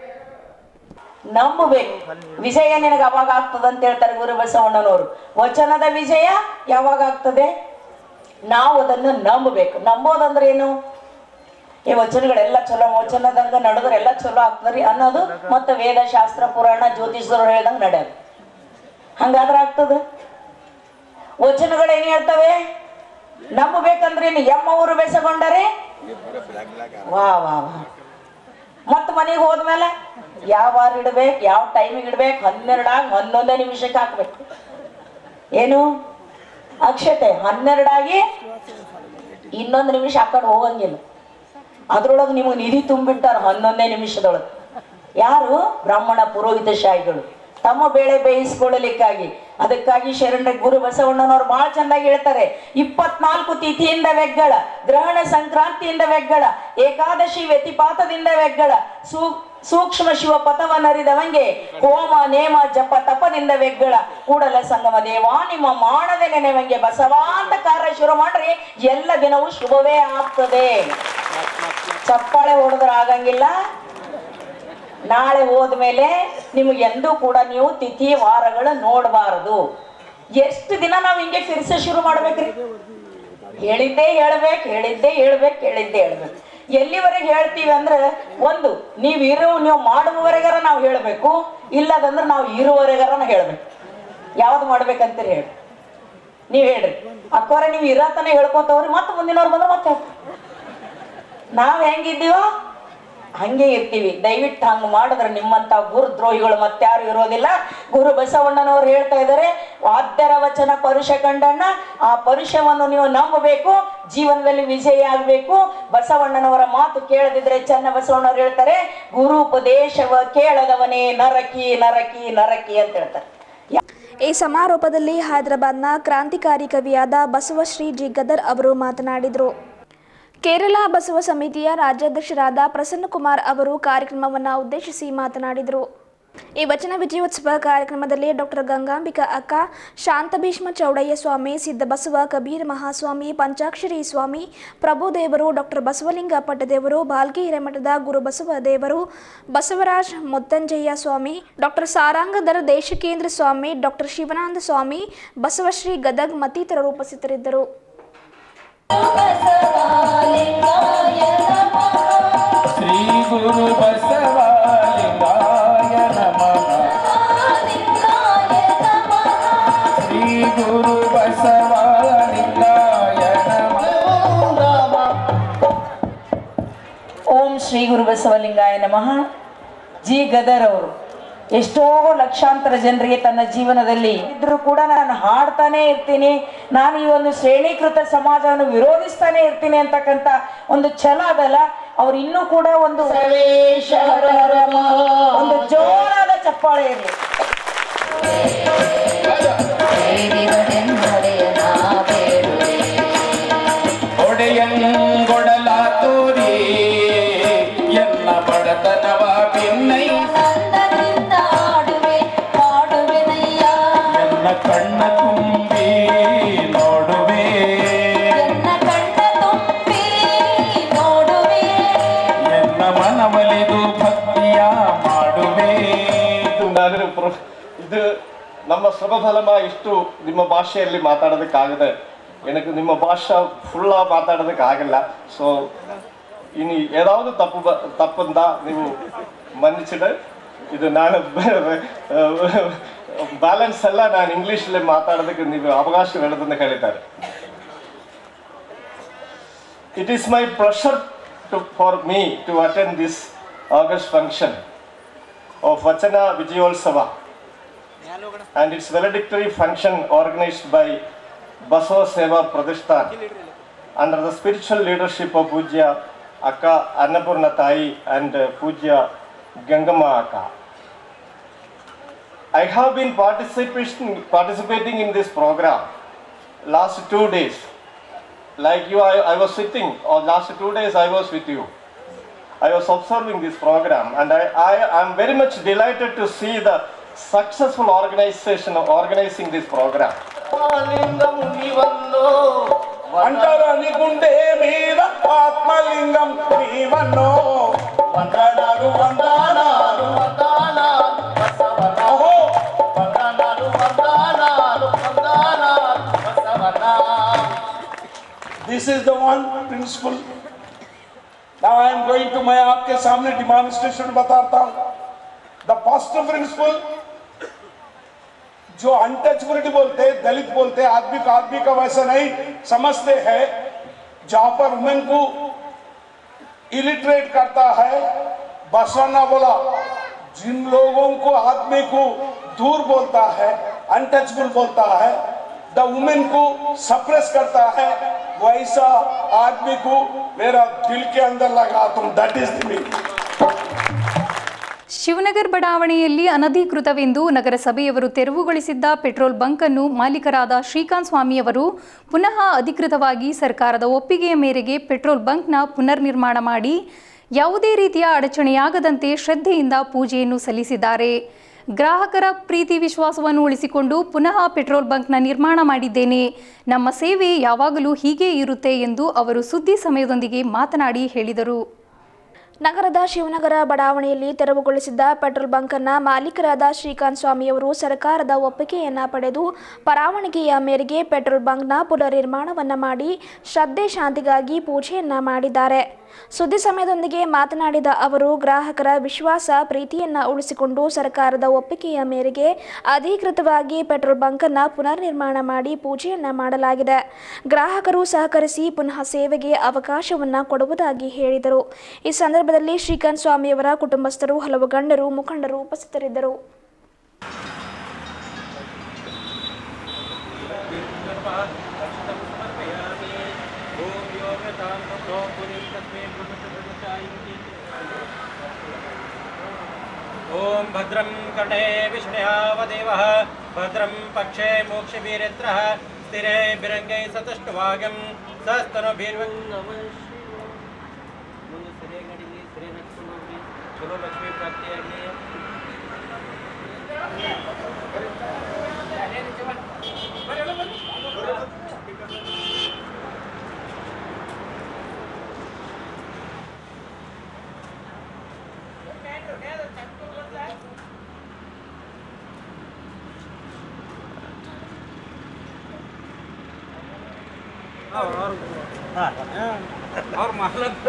ನಂಬಬೇಕು ವಿಜಯ ನಿನಗೆ ಅವಾಗ ಆಗ್ತದೆ ಅಂತ ಹೇಳ್ತಾರೆ ಗುರು ಬಸವಣ್ಣನವರು ವಚನದ ವಿಜಯ ಯಾವಾಗ ಆಗ್ತದೆ ನಾವು ಅದನ್ನು ನಂಬಬೇಕು ನಂಬೋದಂದ್ರೆ ಏನು ಈ ವಚನಗಳೆಲ್ಲ ಚಲೋ ವಚನದಂಗ ನಡೆದ್ರೆ ಎಲ್ಲ ಚಲೋ ಆಗ್ತದ್ರಿ ಅನ್ನೋದು ಮತ್ತೆ ವೇದ ಶಾಸ್ತ್ರ ಪುರಾಣ ಜ್ಯೋತಿಷರು ಹೇಳ್ದಂಗ ನಡೆಯೋದು ಹಂಗಾದ್ರೆ ಆಗ್ತದ ವಚನಗಳು ಏನ್ ಹೇಳ್ತವೆ ನಂಬಬೇಕಂದ್ರೆ ಏನು ಎಮ್ಮವರು ಬೆಸಗೊಂಡರೆ ವಾ ವಾ ವಾ ಮತ್ತ ಮನೆಗೆ ಹೋದ್ಮೇಲೆ ಯಾವ ವಾರ ಇಡ್ಬೇಕು ಯಾವ ಟೈಮಿಗೆ ಇಡ್ಬೇಕು ಹನ್ನೆರಡಾಗ ಹನ್ನೊಂದೇ ನಿಮಿಷಕ್ಕೆ ಹಾಕ್ಬೇಕು ಏನು ಅಕ್ಷತೆ ಹನ್ನೆರಡಾಗಿ ಇನ್ನೊಂದು ನಿಮಿಷ ಹಾಕೊಂಡು ಹೋಗಂಗಿಲ್ಲ ಅದ್ರೊಳಗೆ ನಿಮಗೆ ನಿಧಿ ತುಂಬಿಟ್ಟಾರ ಹನ್ನೊಂದೇ ನಿಮಿಷದೊಳಗೆ ಯಾರು ಬ್ರಾಹ್ಮಣ ಪುರೋಹಿತ ಶಾಹಿಗಳು ತಮ್ಮ ಬೇಳೆ ಬೇಯಿಸ್ಕೊಳ್ಳಲಿಕ್ಕಾಗಿ ಅದಕ್ಕಾಗಿ ಶರಣ ಗುರು ಬಸವಣ್ಣನವ್ರು ಬಹಳ ಚಂದಾಗಿ ಹೇಳ್ತಾರೆ ಇಪ್ಪತ್ನಾಲ್ಕು ತಿಥಿಯಿಂದ ವೆಗ್ಗಳ ಗ್ರಹಣ ಸಂಕ್ರಾಂತಿಯಿಂದ ವೆಗ್ಗಳ ಏಕಾದಶಿ ವ್ಯತಿಪಾತದಿಂದ ವೆಗ್ಗಳ ಸೂ ಸೂಕ್ಷ್ಮ ಶಿವ ಪಥವನ್ನರಿದವಂಗೆ ಹೋಮ ನೇಮ ಜಪ ತಪದಿಂದ ವೆಗ್ಗಳ ಕೂಡಲ ಸಂಗಮ ದೇವ ನಿಮ್ಮ ಮಾಡದೆ ನೆನೆವಂಗೆ ಬಸವಾಂತ ಕಾರ್ಯ ಶುರು ಮಾಡ್ರಿ ಎಲ್ಲ ದಿನವೂ ಶುಭವೇ ಆಗ್ತದೆ ಚಪ್ಪಾಳೆ ಹೊಡೆದ್ರೆ ಆಗಂಗಿಲ್ಲ ನಾಳೆ ಹೋದ್ಮೇಲೆ ನಿಮಗೆ ಎಂದೂ ಕೂಡ ನೀವು ತಿಥಿ ವಾರಗಳು ನೋಡಬಾರದು ಎಷ್ಟು ದಿನ ನಾವು ಹಿಂಗೆ ಫಿರ್ಸೆ ಶುರು ಮಾಡ್ಬೇಕ್ರಿ ಹೇಳಿದ್ದೇ ಹೇಳ್ಬೇಕು ಹೇಳಿದ್ದೇ ಹೇಳ್ಬೇಕು ಹೇಳಿದ್ದೇ ಹೇಳ್ಬೇಕು ಎಲ್ಲಿವರೆಗೆ ಹೇಳ್ತೀವಿ ಅಂದ್ರೆ ಒಂದು ನೀವು ಇರೋ ನೀವು ಮಾಡುವವರೆಗಾರ ನಾವು ಹೇಳ್ಬೇಕು ಇಲ್ಲದಂದ್ರೆ ನಾವು ಇರುವವರೆಗಾರ ಹೇಳ್ಬೇಕು ಯಾವ್ದು ಮಾಡ್ಬೇಕಂತೀರಿ ಹೇಳಿ ನೀವ್ ಹೇಳ್ರಿ ಅಕ್ಕೋರ ನೀವು ಇರತನ ಹೇಳ್ಕೊತವ್ರಿ ಮತ್ತೆ ಮುಂದಿನವ್ರು ಬಂದ್ರೆ ಮತ್ತೆ ನಾವ್ ಹೆಂಗಿದ್ದೀವೋ ಹಂಗೆ ಇರ್ತೀವಿ ದಯವಿಟ್ಟು ಹಂಗ ಮಾಡಿದ್ರೆ ನಿಮ್ಮಂತ ಗುರು ದ್ರೋಹಿಗಳು ಮತ್ತಾರು ಇರೋದಿಲ್ಲ ಗುರು ಬಸವಣ್ಣನವರು ಹೇಳ್ತಾ ಇದ್ದಾರೆ ವಾದ್ಯರ ವಚನ ಪರುಷ ಕಂಡಣ್ಣ ಆ ಪರುಷವನ್ನು ನೀವು ನಂಬಬೇಕು ಜೀವನದಲ್ಲಿ ವಿಜಯ ಆಗ್ಬೇಕು ಬಸವಣ್ಣನವರ ಮಾತು ಕೇಳದಿದ್ರೆ ಚನ್ನ ಬಸವಣ್ಣವ್ರು ಹೇಳ್ತಾರೆ ಗುರು ಉಪದೇಶವ ಕೇಳದವನೇ ನರಕಿ ನರಕಿ ನರಕಿ ಅಂತ ಹೇಳ್ತಾರೆ ಈ ಸಮಾರೋಪದಲ್ಲಿ ಹೈದರಾಬಾದ್ನ ಕ್ರಾಂತಿಕಾರಿ ಕವಿಯಾದ ಬಸವಶ್ರೀ ಜಿ ಗದರ್ ಅವರು ಮಾತನಾಡಿದರು ಕೇರಳ ಬಸವ ಸಮಿತಿಯ ರಾಜ್ಯಾಧ್ಯಕ್ಷರಾದ ಪ್ರಸನ್ನಕುಮಾರ್ ಅವರು ಕಾರ್ಯಕ್ರಮವನ್ನು ಉದ್ದೇಶಿಸಿ ಮಾತನಾಡಿದರು ಈ ವಚನ ವಿಜಯೋತ್ಸವ ಕಾರ್ಯಕ್ರಮದಲ್ಲಿ ಡಾಕ್ಟರ್ ಗಂಗಾಂಬಿಕಾ ಅಕ್ಕ ಶಾಂತಭೀಷ್ಮ ಚೌಡಯ್ಯ ಸ್ವಾಮಿ ಸಿದ್ದಬಸವ ಕಬೀರ್ ಮಹಾಸ್ವಾಮಿ ಪಂಚಾಕ್ಷರಿ ಸ್ವಾಮಿ ಪ್ರಭುದೇವರು ಡಾಕ್ಟರ್ ಬಸವಲಿಂಗ ಪಟ್ಟದೇವರು ಬಾಲ್ಗಿ ಹಿರೇಮಠದ ಗುರು ಬಸವ ದೇವರು ಬಸವರಾಜ್ ಮುತ್ತಂಜಯ್ಯ ಸ್ವಾಮಿ ಡಾಕ್ಟರ್ ಸಾರಂಗಧರ ದೇಶಕೇಂದ್ರ ಸ್ವಾಮಿ ಡಾಕ್ಟರ್ ಶಿವನಾನಂದ ಸ್ವಾಮಿ ಬಸವಶ್ರೀ ಗದಗ್ ಮತ್ತಿತರರು ಉಪಸ್ಥಿತರಿದ್ದರು ಶ್ರೀ ಗುರು ಬಸವಲಿಂಗಾಯ ನಮಃ ಶ್ರೀ ಗುರು ಬಸವಲಿಂಗಾಯ ನಮಃ ಓಂ ಶ್ರೀ ಗುರು ಬಸವಲಿಂಗಾಯ ನಮಃ ಜಿ ಗದರ್ ಅವರು ಎಷ್ಟೋ ಲಕ್ಷಾಂತರ ಜನರಿಗೆ ತನ್ನ ಜೀವನದಲ್ಲಿ ಇದ್ರೂ ಕೂಡ ನಾನು ಹಾಡ್ತಾನೆ ಇರ್ತೀನಿ ನಾನು ಈ ಒಂದು ಶ್ರೇಣೀಕೃತ ಸಮಾಜವನ್ನು ವಿರೋಧಿಸ್ತಾನೆ ಇರ್ತೀನಿ ಅಂತಕ್ಕಂಥ ಒಂದು ಛಲ ಅದಲ್ಲ ಅವ್ರು ಇನ್ನೂ ಕೂಡ ಒಂದು ಒಂದು ಜೋರಾದ ಚಪ್ಪಾಳೆ ಇರಲಿ ಒಡೆಯಂಗೊಡಲ ತೋರಿ ಎನ್ನ ಬಡತನವ ಬಿನ್ನೈ ಎನ್ನ ಕಣ್ಣ ತುಂಬಿ ನೋಡುವೆ ಎನ್ನ ಮನವಲಿದು ಭಕ್ತಿಯ ಮಾಡುವೆ ಇದು ನಾನು ಪ್ರ- ಇದು ನಮ್ಮ ಸ್ವರಫಲಮ ಇಷ್ಟು ನಿಮ್ಮ ಭಾಷೆಯಲ್ಲಿ ಮಾತಾಡೋದಕ್ಕಾಗದೆ எனக்கு ನಿಮ್ಮ ಭಾಷಾ ಫುಲ್ಲಾ ಮಾತಾಡೋದಕ್ಕೆ ಆಗಲ್ಲ ಸೊ ಇನ್ನು ಏதாவது ತಪ್ಪು ಬ ತಪ್ಪಂದ ನೀವು ಮನ್ನಿಸಿದೆ ಇದು ನಾನು ಬ್ಯಾಲೆನ್ಸ್ ಎಲ್ಲ ನಾನು ಇಂಗ್ಲೀಷಲ್ಲಿ ಮಾತಾಡೋದಕ್ಕೆ ನೀವು ಅವಕಾಶವಿಲ್ಲದನ್ನು ಹೇಳಿದ್ದಾರೆ It is my pleasure to, for me to attend this August function of Vachana Vijayolsava and its valedictory function organized by Basava Seva Pradishtan under the spiritual leadership of Pujya Akka Annapurna Tai and uh, Pujya Gangama Akka. I have been participation, participating in this program last two days. Like you, I, I was sitting, or last two days I was with you. I was observing this program and I, I am very much delighted to see the successful organization of organizing this program. అంటరాని గుండె మీద ఆత్మలింగం నీవన్నో వందనాలు వందనాలు వందనాలు ఓహో వందనాలు వందనాలు వందనాలు బసవన్నా This is the one principle. Now I am going to मैं आपके सामने demonstration बताता हूँ. The first principle जो अनटचबिलिटी बोलते हैं दलित बोलते हैं आदमी का आदमी का वैसा नहीं समझते हैं जहां पर वुमेन को इलिटरेट करता है बसवाना बोला जिन लोगों को आदमी को दूर बोलता है अनटचबल बोलता है द वुमेन को सप्रेस करता है वैसा आदमी को मेरा दिल के अंदर लगा तुम that is the meaning Shivanagar ಬಡಾವಣೆಯಲ್ಲಿ ಅನಧಿಕೃತವೆಂದು ನಗರಸಭೆಯವರು ತೆರವುಗೊಳಿಸಿದ್ದ ಪೆಟ್ರೋಲ್ ಬಂಕ್ ಅನ್ನು ಮಾಲೀಕರಾದ ಶ್ರೀಕಾಂತ್ ಸ್ವಾಮಿಯವರು ಪುನಃ ಅಧಿಕೃತವಾಗಿ ಸರ್ಕಾರದ ಒಪ್ಪಿಗೆಯ ಮೇರೆಗೆ ಪೆಟ್ರೋಲ್ ಬಂಕ್ನ ಪುನರ್ ನಿರ್ಮಾಣ ಮಾಡಿ ಯಾವುದೇ ರೀತಿಯ ಅಡಚಣೆಯಾಗದಂತೆ ಶ್ರದ್ಧೆಯಿಂದ ಪೂಜೆಯನ್ನು ಸಲ್ಲಿಸಿದ್ದಾರೆ ಗ್ರಾಹಕರ ಪ್ರೀತಿ ವಿಶ್ವಾಸವನ್ನು ಉಳಿಸಿಕೊಂಡು ಪುನಃ ಪೆಟ್ರೋಲ್ ಬಂಕ್ನ ನಿರ್ಮಾಣ ಮಾಡಿದ್ದೇನೆ ನಮ್ಮ ಸೇವೆ ಯಾವಾಗಲೂ ಹೀಗೆ ಇರುತ್ತೆ ಎಂದು ಅವರು ಸುದ್ದಿ ಸಮಯದೊಂದಿಗೆ ಮಾತನಾಡಿ ಹೇಳಿದರು ನಗರದ ಶಿವನಗರ ಬಡಾವಣೆಯಲ್ಲಿ ತೆರವುಗೊಳಿಸಿದ್ದ ಪೆಟ್ರೋಲ್ ಬಂಕನ್ನ ಮಾಲೀಕರಾದ ಶ್ರೀಕಾಂತ್ ಸ್ವಾಮಿಯವರು ಸರ್ಕಾರದ ಒಪ್ಪಿಗೆಯನ್ನ ಪಡೆದು ಪರವಾನಗಿಯ ಮೇರೆಗೆ ಪೆಟ್ರೋಲ್ ಬಂಕ್ನ ಪುನರ್ ನಿರ್ಮಾಣವನ್ನ ಮಾಡಿ ಶ್ರದ್ಧೆ ಶಾಂತಿಗಾಗಿ ಪೂಜೆಯನ್ನ ಮಾಡಿದ್ದಾರೆ ಸುದ್ದಿ ಸಮಯದೊಂದಿಗೆ ಮಾತನಾಡಿದ ಅವರು ಗ್ರಾಹಕರ ವಿಶ್ವಾಸ ಪ್ರೀತಿಯನ್ನ ಉಳಿಸಿಕೊಂಡು ಸರ್ಕಾರದ ಒಪ್ಪಿಗೆಯ ಮೇರೆಗೆ ಅಧಿಕೃತವಾಗಿ ಪೆಟ್ರೋಲ್ ಬಂಕನ್ನ ಪುನರ್ ನಿರ್ಮಾಣ ಮಾಡಿ ಪೂಜೆಯನ್ನ ಮಾಡಲಾಗಿದೆ ಗ್ರಾಹಕರು ಸಹಕರಿಸಿ ಪುನಃ ಸೇವೆಗೆ ಅವಕಾಶವನ್ನ ಕೊಡುವುದಾಗಿ ಹೇಳಿದರು ಈ ಸಂದರ್ಭದಲ್ಲಿ ಶ್ರೀಕಾಂತ್ ಸ್ವಾಮಿಯವರ ಕುಟುಂಬಸ್ಥರು ಹಲವು ಗಣ್ಯರು ಮುಖಂಡರು ಉಪಸ್ಥಿತರಿದ್ದರು ॐ भद्रं कर्णे विष्णुयावदेवः भद्रं पक्षे मोक्षवीरेन्द्रः स्थिरे बिरङ्गै सतुष्टभागं सस्तनुभिर्वं ಮುಂದೆ ಸರಿಯಾಗಿ ನಡೀಲಿ ಸರಿಯಾಗಿ ನಡ್ಕೊಂಡು ಹೋಗ್ರಿ ಚಲೋ ಲಕ್ಷ್ಮೀ ಪ್ರಾಪ್ತಿಯಾಗಲಿ ಅವ್ರ ಮಾಲಕ್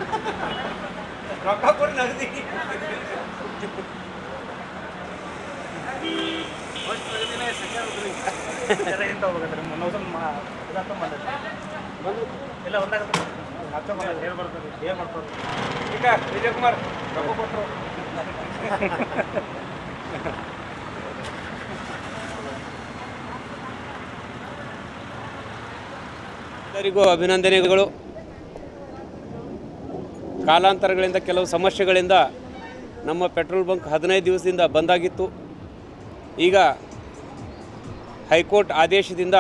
ರೊಕ್ಕ ಕೊಡಿ ನಗದಿ ಇಲ್ಲ ಒಂದಾಗ ಹೇಳಿ ಬರ್ತದೆ ಏನು ಮಾಡ್ತಾರೆ ಈಗ ವಿಜಯ್ ಕುಮಾರ್ ರೊಕ್ಕ ಕೊಟ್ಟರು ಎಲ್ಲರಿಗೂ ಅಭಿನಂದನೆಗಳು ಕಾಲಾಂತರಗಳಿಂದ ಕೆಲವು ಸಮಸ್ಯೆಗಳಿಂದ ನಮ್ಮ ಪೆಟ್ರೋಲ್ ಬಂಕ್ ಹದಿನೈದು ದಿವಸದಿಂದ ಬಂದಾಗಿತ್ತು ಈಗ ಹೈಕೋರ್ಟ್ ಆದೇಶದಿಂದ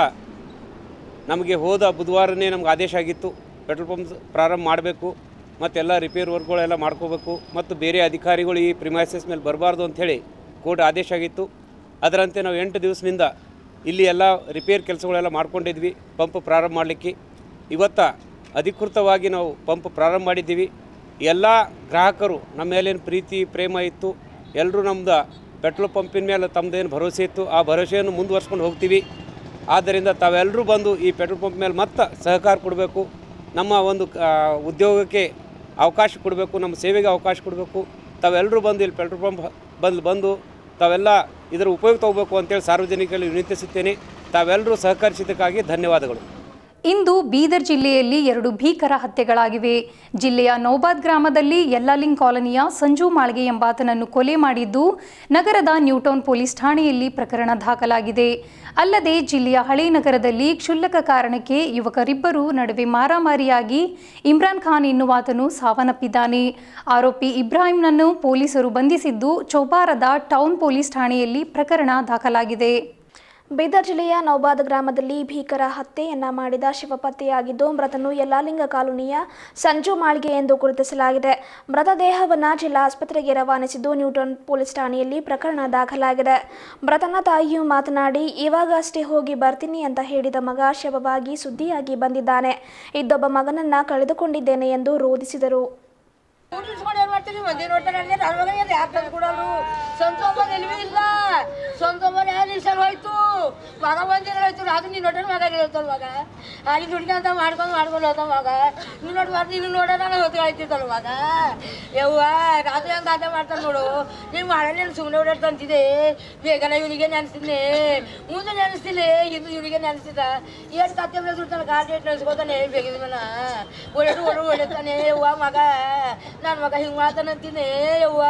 ನಮಗೆ ಹೋದ ಬುಧವಾರನೇ ನಮ್ಗೆ ಆದೇಶ ಆಗಿತ್ತು ಪೆಟ್ರೋಲ್ ಪಂಪ್ ಪ್ರಾರಂಭ ಮಾಡಬೇಕು ಮತ್ತೆಲ್ಲ ರಿಪೇರ್ ವರ್ಕ್ಗಳೆಲ್ಲ ಮಾಡ್ಕೋಬೇಕು ಮತ್ತು ಬೇರೆ ಅಧಿಕಾರಿಗಳು ಈ ಪ್ರಿಮೈಸಸ್ ಮೇಲೆ ಬರಬಾರ್ದು ಅಂಥೇಳಿ ಕೋರ್ಟ್ ಆದೇಶ ಆಗಿತ್ತು ಅದರಂತೆ ನಾವು ಎಂಟು ದಿವಸದಿಂದ ಇಲ್ಲಿ ಎಲ್ಲ ರಿಪೇರ್ ಕೆಲಸಗಳೆಲ್ಲ ಮಾಡ್ಕೊಂಡಿದ್ವಿ ಪಂಪ್ ಪ್ರಾರಂಭ ಮಾಡಲಿಕ್ಕೆ ಇವತ್ತ ಅಧಿಕೃತವಾಗಿ ನಾವು ಪಂಪ್ ಪ್ರಾರಂಭ ಮಾಡಿದ್ದೀವಿ ಎಲ್ಲ ಗ್ರಾಹಕರು ನಮ್ಮ ಮೇಲೇನು ಪ್ರೀತಿ ಪ್ರೇಮ ಇತ್ತು ಎಲ್ಲರೂ ನಮ್ದು ಪೆಟ್ರೋಲ್ ಪಂಪಿನ ಮೇಲೆ ತಮ್ಮದೇನು ಭರವಸೆ ಇತ್ತು ಆ ಭರವಸೆಯನ್ನು ಮುಂದುವರ್ಸ್ಕೊಂಡು ಹೋಗ್ತೀವಿ ಆದ್ದರಿಂದ ತಾವೆಲ್ಲರೂ ಬಂದು ಈ ಪೆಟ್ರೋಲ್ ಪಂಪ್ ಮೇಲೆ ಮತ್ತೆ ಸಹಕಾರ ಕೊಡಬೇಕು ನಮ್ಮ ಒಂದು ಆ, ಉದ್ಯೋಗಕ್ಕೆ ಅವಕಾಶ ಕೊಡಬೇಕು ನಮ್ಮ ಸೇವೆಗೆ ಅವಕಾಶ ಕೊಡಬೇಕು ತಾವೆಲ್ಲರೂ ಬಂದು ಇಲ್ಲಿ ಪೆಟ್ರೋಲ್ ಪಂಪ್ ಬಂದು ಬಂದು ತಾವೆಲ್ಲ ಇದರ ಉಪಯೋಗ ತಗೋಬೇಕು ಅಂತೇಳಿ ಸಾರ್ವಜನಿಕರಲ್ಲಿ ವಿನಂತಿಸುತ್ತೇನೆ ತಾವೆಲ್ಲರೂ ಸಹಕರಿಸಿದ್ದಕ್ಕಾಗಿ ಧನ್ಯವಾದಗಳು ಇಂದು ಬೀದರ್ ಜಿಲ್ಲೆಯಲ್ಲಿ ಎರಡು ಭೀಕರ ಹತ್ಯೆಗಳಾಗಿವೆ ಜಿಲ್ಲೆಯ ನೌಬಾದ್ ಗ್ರಾಮದಲ್ಲಿ ಯಲ್ಲಾಲಿಂಗ್ ಕಾಲನಿಯ ಸಂಜು ಮಾಳ್ಗೆ ಎಂಬಾತನನ್ನು ಕೊಲೆ ಮಾಡಿದ್ದು ನಗರದ ನ್ಯೂಟೌನ್ ಪೊಲೀಸ್ ಠಾಣೆಯಲ್ಲಿ ಪ್ರಕರಣ ದಾಖಲಾಗಿದೆ ಅಲ್ಲದೆ ಜಿಲ್ಲೆಯ ಹಳೆ ನಗರದಲ್ಲಿ ಕ್ಷುಲ್ಲಕ ಕಾರಣಕ್ಕೆ ಯುವಕರಿಬ್ಬರು ನಡುವೆ ಮಾರಾಮಾರಿಯಾಗಿ ಇಮ್ರಾನ್ ಖಾನ್ ಎನ್ನುವಾತನು ಸಾವನ್ನಪ್ಪಿದ್ದಾನೆ ಆರೋಪಿ ಇಬ್ರಾಹಿಂನನ್ನು ಪೊಲೀಸರು ಬಂಧಿಸಿದ್ದು ಚೌಬಾರದ ಟೌನ್ ಪೊಲೀಸ್ ಠಾಣೆಯಲ್ಲಿ ಪ್ರಕರಣ ದಾಖಲಾಗಿದೆ ಬೀದರ್ ಜಿಲ್ಲೆಯ ನೌಬಾದ್ ಗ್ರಾಮದಲ್ಲಿ ಭೀಕರ ಹತ್ಯೆಯನ್ನ ಮಾಡಿದ ಶಿವ ಪತ್ತೆಯಾಗಿದ್ದು ಮೃತನು ಯಲ್ಲಾಲಿಂಗ ಕಾಲೋನಿಯ ಸಂಜು ಮಾಳ್ಗೆ ಎಂದು ಗುರುತಿಸಲಾಗಿದೆ ಮೃತದೇಹವನ್ನು ಜಿಲ್ಲಾ ಆಸ್ಪತ್ರೆಗೆ ರವಾನಿಸಿದ್ದು ನ್ಯೂಟನ್ ಪೊಲೀಸ್ ಠಾಣೆಯಲ್ಲಿ ಪ್ರಕರಣ ದಾಖಲಾಗಿದೆ ಮೃತನ ತಾಯಿಯು ಮಾತನಾಡಿ ಇವಾಗಷ್ಟೇ ಹೋಗಿ ಬರ್ತೀನಿ ಅಂತ ಹೇಳಿದ ಮಗ ಶವವಾಗಿ ಸುದ್ದಿಯಾಗಿ ಬಂದಿದ್ದಾನೆ ಇದ್ದೊಬ್ಬ ಮಗನನ್ನ ಕಳೆದುಕೊಂಡಿದ್ದೇನೆ ಎಂದು ರೋಧಿಸಿದರು ಊಟಿಸ್ಕೊಂಡು ಏನ್ ಮಾಡ್ತೀರಿ ಮಂದಿ ನೋಡ್ತಾರೆ ಅಂದ್ರೆ ನನ್ನ ಮಗ ಏನು ಯಾಕೆ ತಂದು ಕೊಡೋರು ಸ್ವಂತ ಒಬ್ಬರು ಎಲ್ವಿ ಇಲ್ಲ ಸ್ವಂತ ಒಬ್ಬರು ಏನು ನಿಲ್ಸಲ್ ಹೋಯ್ತು ಮಗ ಬಂದಿದ್ರೆ ಹೋಯ್ತು ಅದು ನೀನು ನೋಡ್ರಿ ಮಗ ಹೇಳ್ತಾರ ಮಗ ಅಲ್ಲಿ ದುಡ್ಡು ಅಂತ ಮಾಡ್ಕೊಂಡು ಮಾಡ್ಕೊಂಡು ಹೋದ ಮಗ ನೀನು ನೋಡಿ ಬರ್ದು ನೀನು ನೋಡೋಣ ಹೊತ್ತು ಆಯ್ತಿರ್ತಲ್ಲ ಮಗ ಯವ್ವ ರಾತ್ರಿ ಅಂತ ಅದೇ ಮಾಡ್ತಾನೆ ನೋಡು ನೀವು ಮಾಡಲ್ಲ ಸುಮ್ಮನೆ ಓಡಾಡ್ತಾ ಅಂತಿದೆ ಬೇಗನೆ ಇವನಿಗೆ ನೆನೆಸ್ತೀನಿ ಮುಂದೆ ನೆನೆಸ್ತಿಲ್ಲ ಹಿಂದೆ ಇವನಿಗೆ ನೆನೆಸ್ತಿದ್ದ ಏನು ಕತ್ತೆ ಮೇಲೆ ದುಡ್ತಾನೆ ಗಾಡಿ ಇಟ್ಟು ನೆನೆಸ್ಕೋತಾನೆ ಬೇಗಿದ ಮೇಲೆ ಓಡಾಡು ಓಡು ಓಡಿರ್ತಾನೆ ಯವ್ವ ಮಗ ನನ್ನ ಮಗ ಹಿಂಗೆ ಮಾತಾನಂತೀನಿ ಯವ್ವ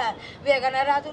ಬೇಗನೆ ರಾತ್ರಿ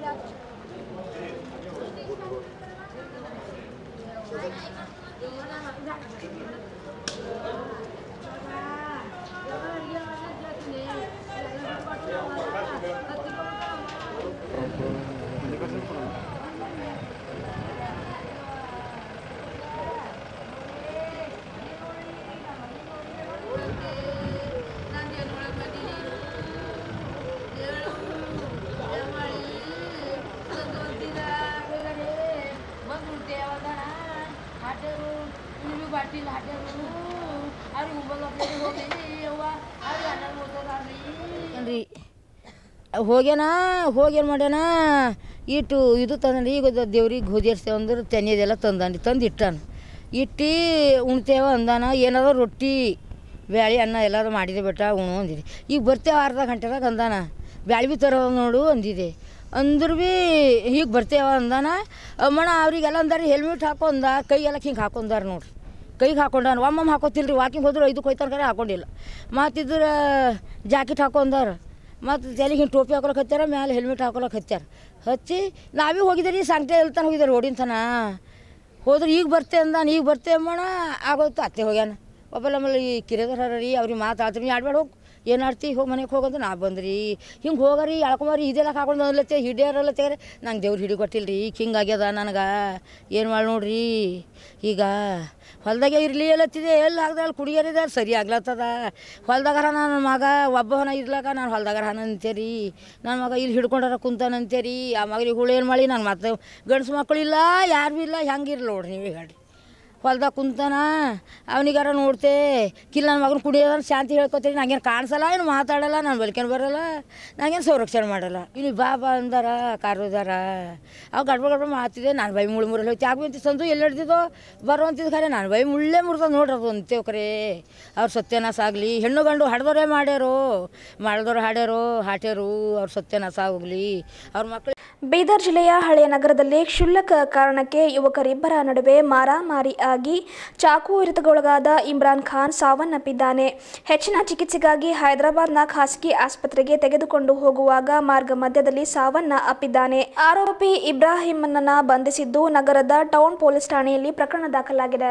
ಹೋಗ್ಯಾನ ಹೋಗ್ಯಾನ ಮಾಡ್ಯಾನ ಇಟ್ಟು ಇದು ತಂದ್ರಿ ಈಗ ದೇವ್ರಿಗೆ ಗೋಧಿರ್ಸ್ತೇವೆ ಅಂದ್ರೆ ತೆನೆದೆಲ್ಲ ತಂದಾನಿ ತಂದು ಇಟ್ಟಾನ ಇಟ್ಟು ಉಣ್ತೇವ ಅಂದಾನ ಏನಾರ ರೊಟ್ಟಿ ಬ್ಯಾಳಿ ಅನ್ನ ಎಲ್ಲಾರು ಮಾಡಿದೆ ಬೆಟ್ಟ ಉಣು ಅಂದಿದೆ ಈಗ ಬರ್ತೇವೆ ಅರ್ಧ ಗಂಟೆದಾಗ ಅಂದಾನ ಬ್ಯಾಳಿ ಬಿ ತರೋ ನೋಡು ಅಂದಿದೆ ಅಂದ್ರು ಭೀ ಹೀಗೆ ಬರ್ತೇವ ಅಂದಾನ ಅಮ್ಮಣ ಅವ್ರಿಗೆಲ್ಲ ಅಂದಾರ ಹೆಲ್ಮೆಟ್ ಹಾಕೊಂಡ ಕೈಗೆಲ್ಲ ಹಿಂಗೆ ಹಾಕೊಂಡಾರ ನೋಡ್ರಿ ಕೈಗೆ ಹಾಕೊಂಡಾನ ಒಮ್ಮೊಮ್ಮೆ ಹಾಕೋತಿಲ್ಲ ರೀ ವಾಕಿಂಗ್ ಹೋದ್ರೆ ಐದಕ್ಕೆ ಹೋಯ್ತಾನ ಕರೆ ಹಾಕೊಂಡಿಲ್ಲ ಮತ್ತಿದ್ರ ಜಾಕೆಟ್ ಹಾಕೊಂಡಾರ ಮತ್ತು ತಲೆಗೆ ಹಿಂಗೆ ಟೋಪಿ ಹಾಕೊಳಕ್ಕೆ ಹಚ್ಚಾರ ಮ್ಯಾಲೆ ಹೆಲ್ಮೆಟ್ ಹಾಕೊಳಕ್ಕೆ ಹಚ್ಚಾರ ಹಚ್ಚಿ ನಾವೇ ಹೋಗಿದ್ದೀರಿ ಸಂತೆ ಎಲ್ತಾನ ಹೋಗಿದ್ದಾರೆ ರೋಡಿನ ತನ ಹೋದ್ರೆ ಈಗ ಬರ್ತೆ ಅಂದಾನ ಈಗ ಬರ್ತೆ ಅಮ್ಮಣ ಆಗೋಯ್ತು ಅತ್ತೆ ಹೋಗ್ಯಾನ ಒಬ್ಬಲ್ಲ ಆಮೇಲೆ ಈ ಕಿರಿಯದವ್ರು ಹರ ರೀ ಅವ್ರಿಗೆ ಮಾತಾಡ್ತೀನಿ ಆಡ್ಬೇಡ ಹೋಗಿ ಏನು ಆಡ್ತಿ ಹೋಗಿ ಮನೆಗೆ ಹೋಗಂದ್ರೆ ನಾ ಬಂದ್ರಿ ಹಿಂಗೆ ಹೋಗರಿ ಎಳ್ಕೊಂಬರಿ ಇದೆಲ್ಲ ಹಾಕೊಂಡು ಅನ್ಲತ್ತೆ ಹಿಡಿಯಾರಲ್ಲತ್ತೇರೆ ನಂಗೆ ದೇವ್ರು ಹಿಡಿ ಕೊಟ್ಟಿಲ್ಲ ರೀ ಹಿಂಗೆ ಆಗ್ಯದ ನನಗೆ ಏನು ಮಾಡಿ ನೋಡ್ರಿ ಈಗ ಹೊಲ್ದಾಗೆ ಇರಲಿ ಎಲ್ಲತ್ತಿದೆ ಎಲ್ಲಿ ಹಾಕ್ದೆ ಅಲ್ಲಿ ಕುಡಿಯರಿದಾರೆ ಸರಿ ಆಗ್ಲತ್ತದ ಹೊಲ್ದಾಗಾರ ನನ್ನ ಮಗ ಒಬ್ಬವನ ಇರ್ಲಾಕ ನಾನು ಹೊಲ್ದಾಗಾರ ಹನ ಅಂತೇರಿ ನನ್ನ ಮಗ ಇಲ್ಲಿ ಹಿಡ್ಕೊಂಡಾರ ಕುಂತಾನಂತೇರಿ ಆ ಮಗನಿಗೆ ಹುಳು ಏನು ಮಾಡಿ ನನ್ನ ಮತ್ತೆ ಗಂಡ್ಸು ಮಕ್ಕಳಿಲ್ಲ ಯಾರು ಇಲ್ಲ ಹೆಂಗಿರ್ಲಿ ನೋಡ್ರಿ ನೀವೇ ಹೇಳಿ ಹೊಲ್ದಾಗ ಕುಂತಾನ ಅವನಿಗಾರ ನೋಡ್ತೆ ಕಿಲ್ಲ ನನ್ನ ಮಗನ ಕುಡಿಯೋದ ಶಾಂತಿ ಹೇಳ್ಕೊತೀನಿ ನಂಗೇನು ಕಾಣಿಸಲ್ಲ ಏನು ಮಾತಾಡಲ್ಲ ನಾನು ಬಲ್ಕೇನು ಬರಲ್ಲ ನಂಗೇನು ಸಂರಕ್ಷಣೆ ಮಾಡಲ್ಲ ಇಲ್ಲಿ ಬಾ ಬಾ ಅಂದಾರ ಕಾರೋದಾರ ಅವು ಗಡ್ಬಡ ಗಡ್ಬಡ ಮಾತಿದೆ ನಾನು ಬೈ ಮುಳು ಮುರಲ್ಲಿ ಹೋಯ್ತು ಯಾಕೆ ಬಂತಿ ಸಂದು ಎಲ್ಲಿ ಹಿಡ್ದಿದ್ದೋ ಬರೋ ಅಂತಿದ್ದು ಖರೆ ನಾನು ಬೈ ಮುಳ್ಳೇ ಮುರ್ದ ನೋಡ್ರಿ ಅದು ಅಂತೇವ್ ಕರೆ ಅವ್ರ ಸತ್ಯನಾಶ ಆಗಲಿ ಹೆಣ್ಣು ಗಂಡು ಹಡ್ದೋರೇ ಮಾಡ್ಯಾರೋ ಮಾಡಿದವ್ರು ಹಾಡ್ಯಾರೋ ಹಾಟ್ಯಾರು ಅವ್ರ ಸತ್ಯನಾಶ ಹೋಗ್ಲಿ ಅವ್ರ ಮಕ್ಳು ಬೀದರ್ ಜಿಲ್ಲೆಯ ಹಳೆಯ ನಗರದಲ್ಲಿ ಕ್ಷುಲ್ಲಕ ಕಾರಣಕ್ಕೆ ಯುವಕರಿಬ್ಬರ ನಡುವೆ ಮಾರಾಮಾರಿ ಆಗಿ ಚಾಕು ಇರಿತಗೊಳಗಾದ ಇಮ್ರಾನ್ ಖಾನ್ ಸಾವನ್ನಪ್ಪಿದ್ದಾನೆ ಹೆಚ್ಚಿನ ಚಿಕಿತ್ಸೆಗಾಗಿ ಹೈದರಾಬಾದ್ನ ಖಾಸಗಿ ಆಸ್ಪತ್ರೆಗೆ ತೆಗೆದುಕೊಂಡು ಹೋಗುವಾಗ ಮಾರ್ಗ ಮಧ್ಯದಲ್ಲಿ ಸಾವನ್ನ ಅಪ್ಪಿದ್ದಾನೆ ಆರೋಪಿ ಇಬ್ರಾಹಿಮನನ್ನ ಬಂಧಿಸಿದ್ದು ನಗರದ ಟೌನ್ ಪೊಲೀಸ್ ಠಾಣೆಯಲ್ಲಿ ಪ್ರಕರಣ ದಾಖಲಾಗಿದೆ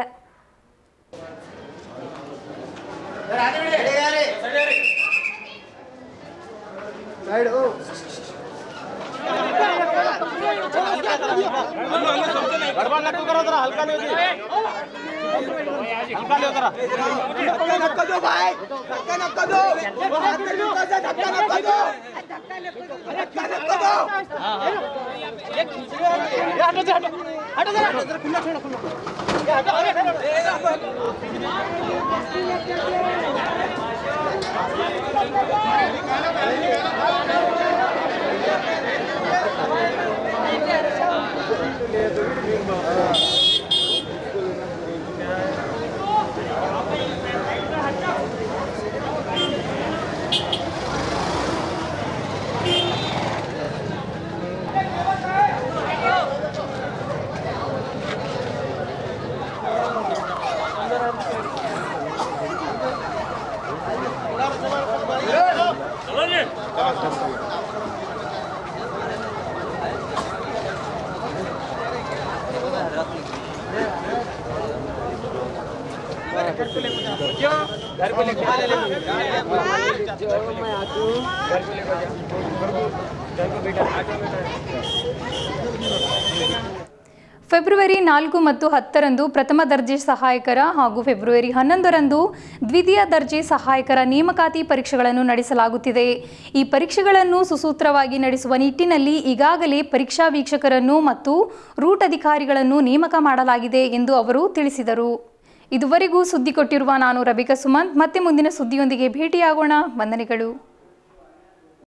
ಫೆಬ್ರವರಿ ನಾಲ್ಕು ಮತ್ತು ಹತ್ತರಂದು ಪ್ರಥಮ ದರ್ಜೆ ಸಹಾಯಕರ ಹಾಗೂ ಫೆಬ್ರವರಿ ಹನ್ನೊಂದರಂದು ದ್ವಿತೀಯ ದರ್ಜೆ ಸಹಾಯಕರ ನೇಮಕಾತಿ ಪರೀಕ್ಷೆಗಳನ್ನು ನಡೆಸಲಾಗುತ್ತಿದೆ ಈ ಪರೀಕ್ಷೆಗಳನ್ನು ಸುಸೂತ್ರವಾಗಿ ನಡೆಸುವ ನಿಟ್ಟಿನಲ್ಲಿ ಈಗಾಗಲೇ ಪರೀಕ್ಷಾ ವೀಕ್ಷಕರನ್ನು ಮತ್ತು ರೂಟ್ ಅಧಿಕಾರಿಗಳನ್ನು ನೇಮಕ ಮಾಡಲಾಗಿದೆ ಎಂದು ಅವರು ತಿಳಿಸಿದರು ಇದುವರೆಗೂ ಸುದ್ದಿ ಕೊಟ್ಟಿರುವ ನಾನು ರಬಿಕಾ ಸುಮಂತ್ ಮತ್ತೆ ಮುಂದಿನ ಸುದ್ದಿಯೊಂದಿಗೆ ಭೇಟಿಯಾಗೋಣ ವಂದನೆಗಳು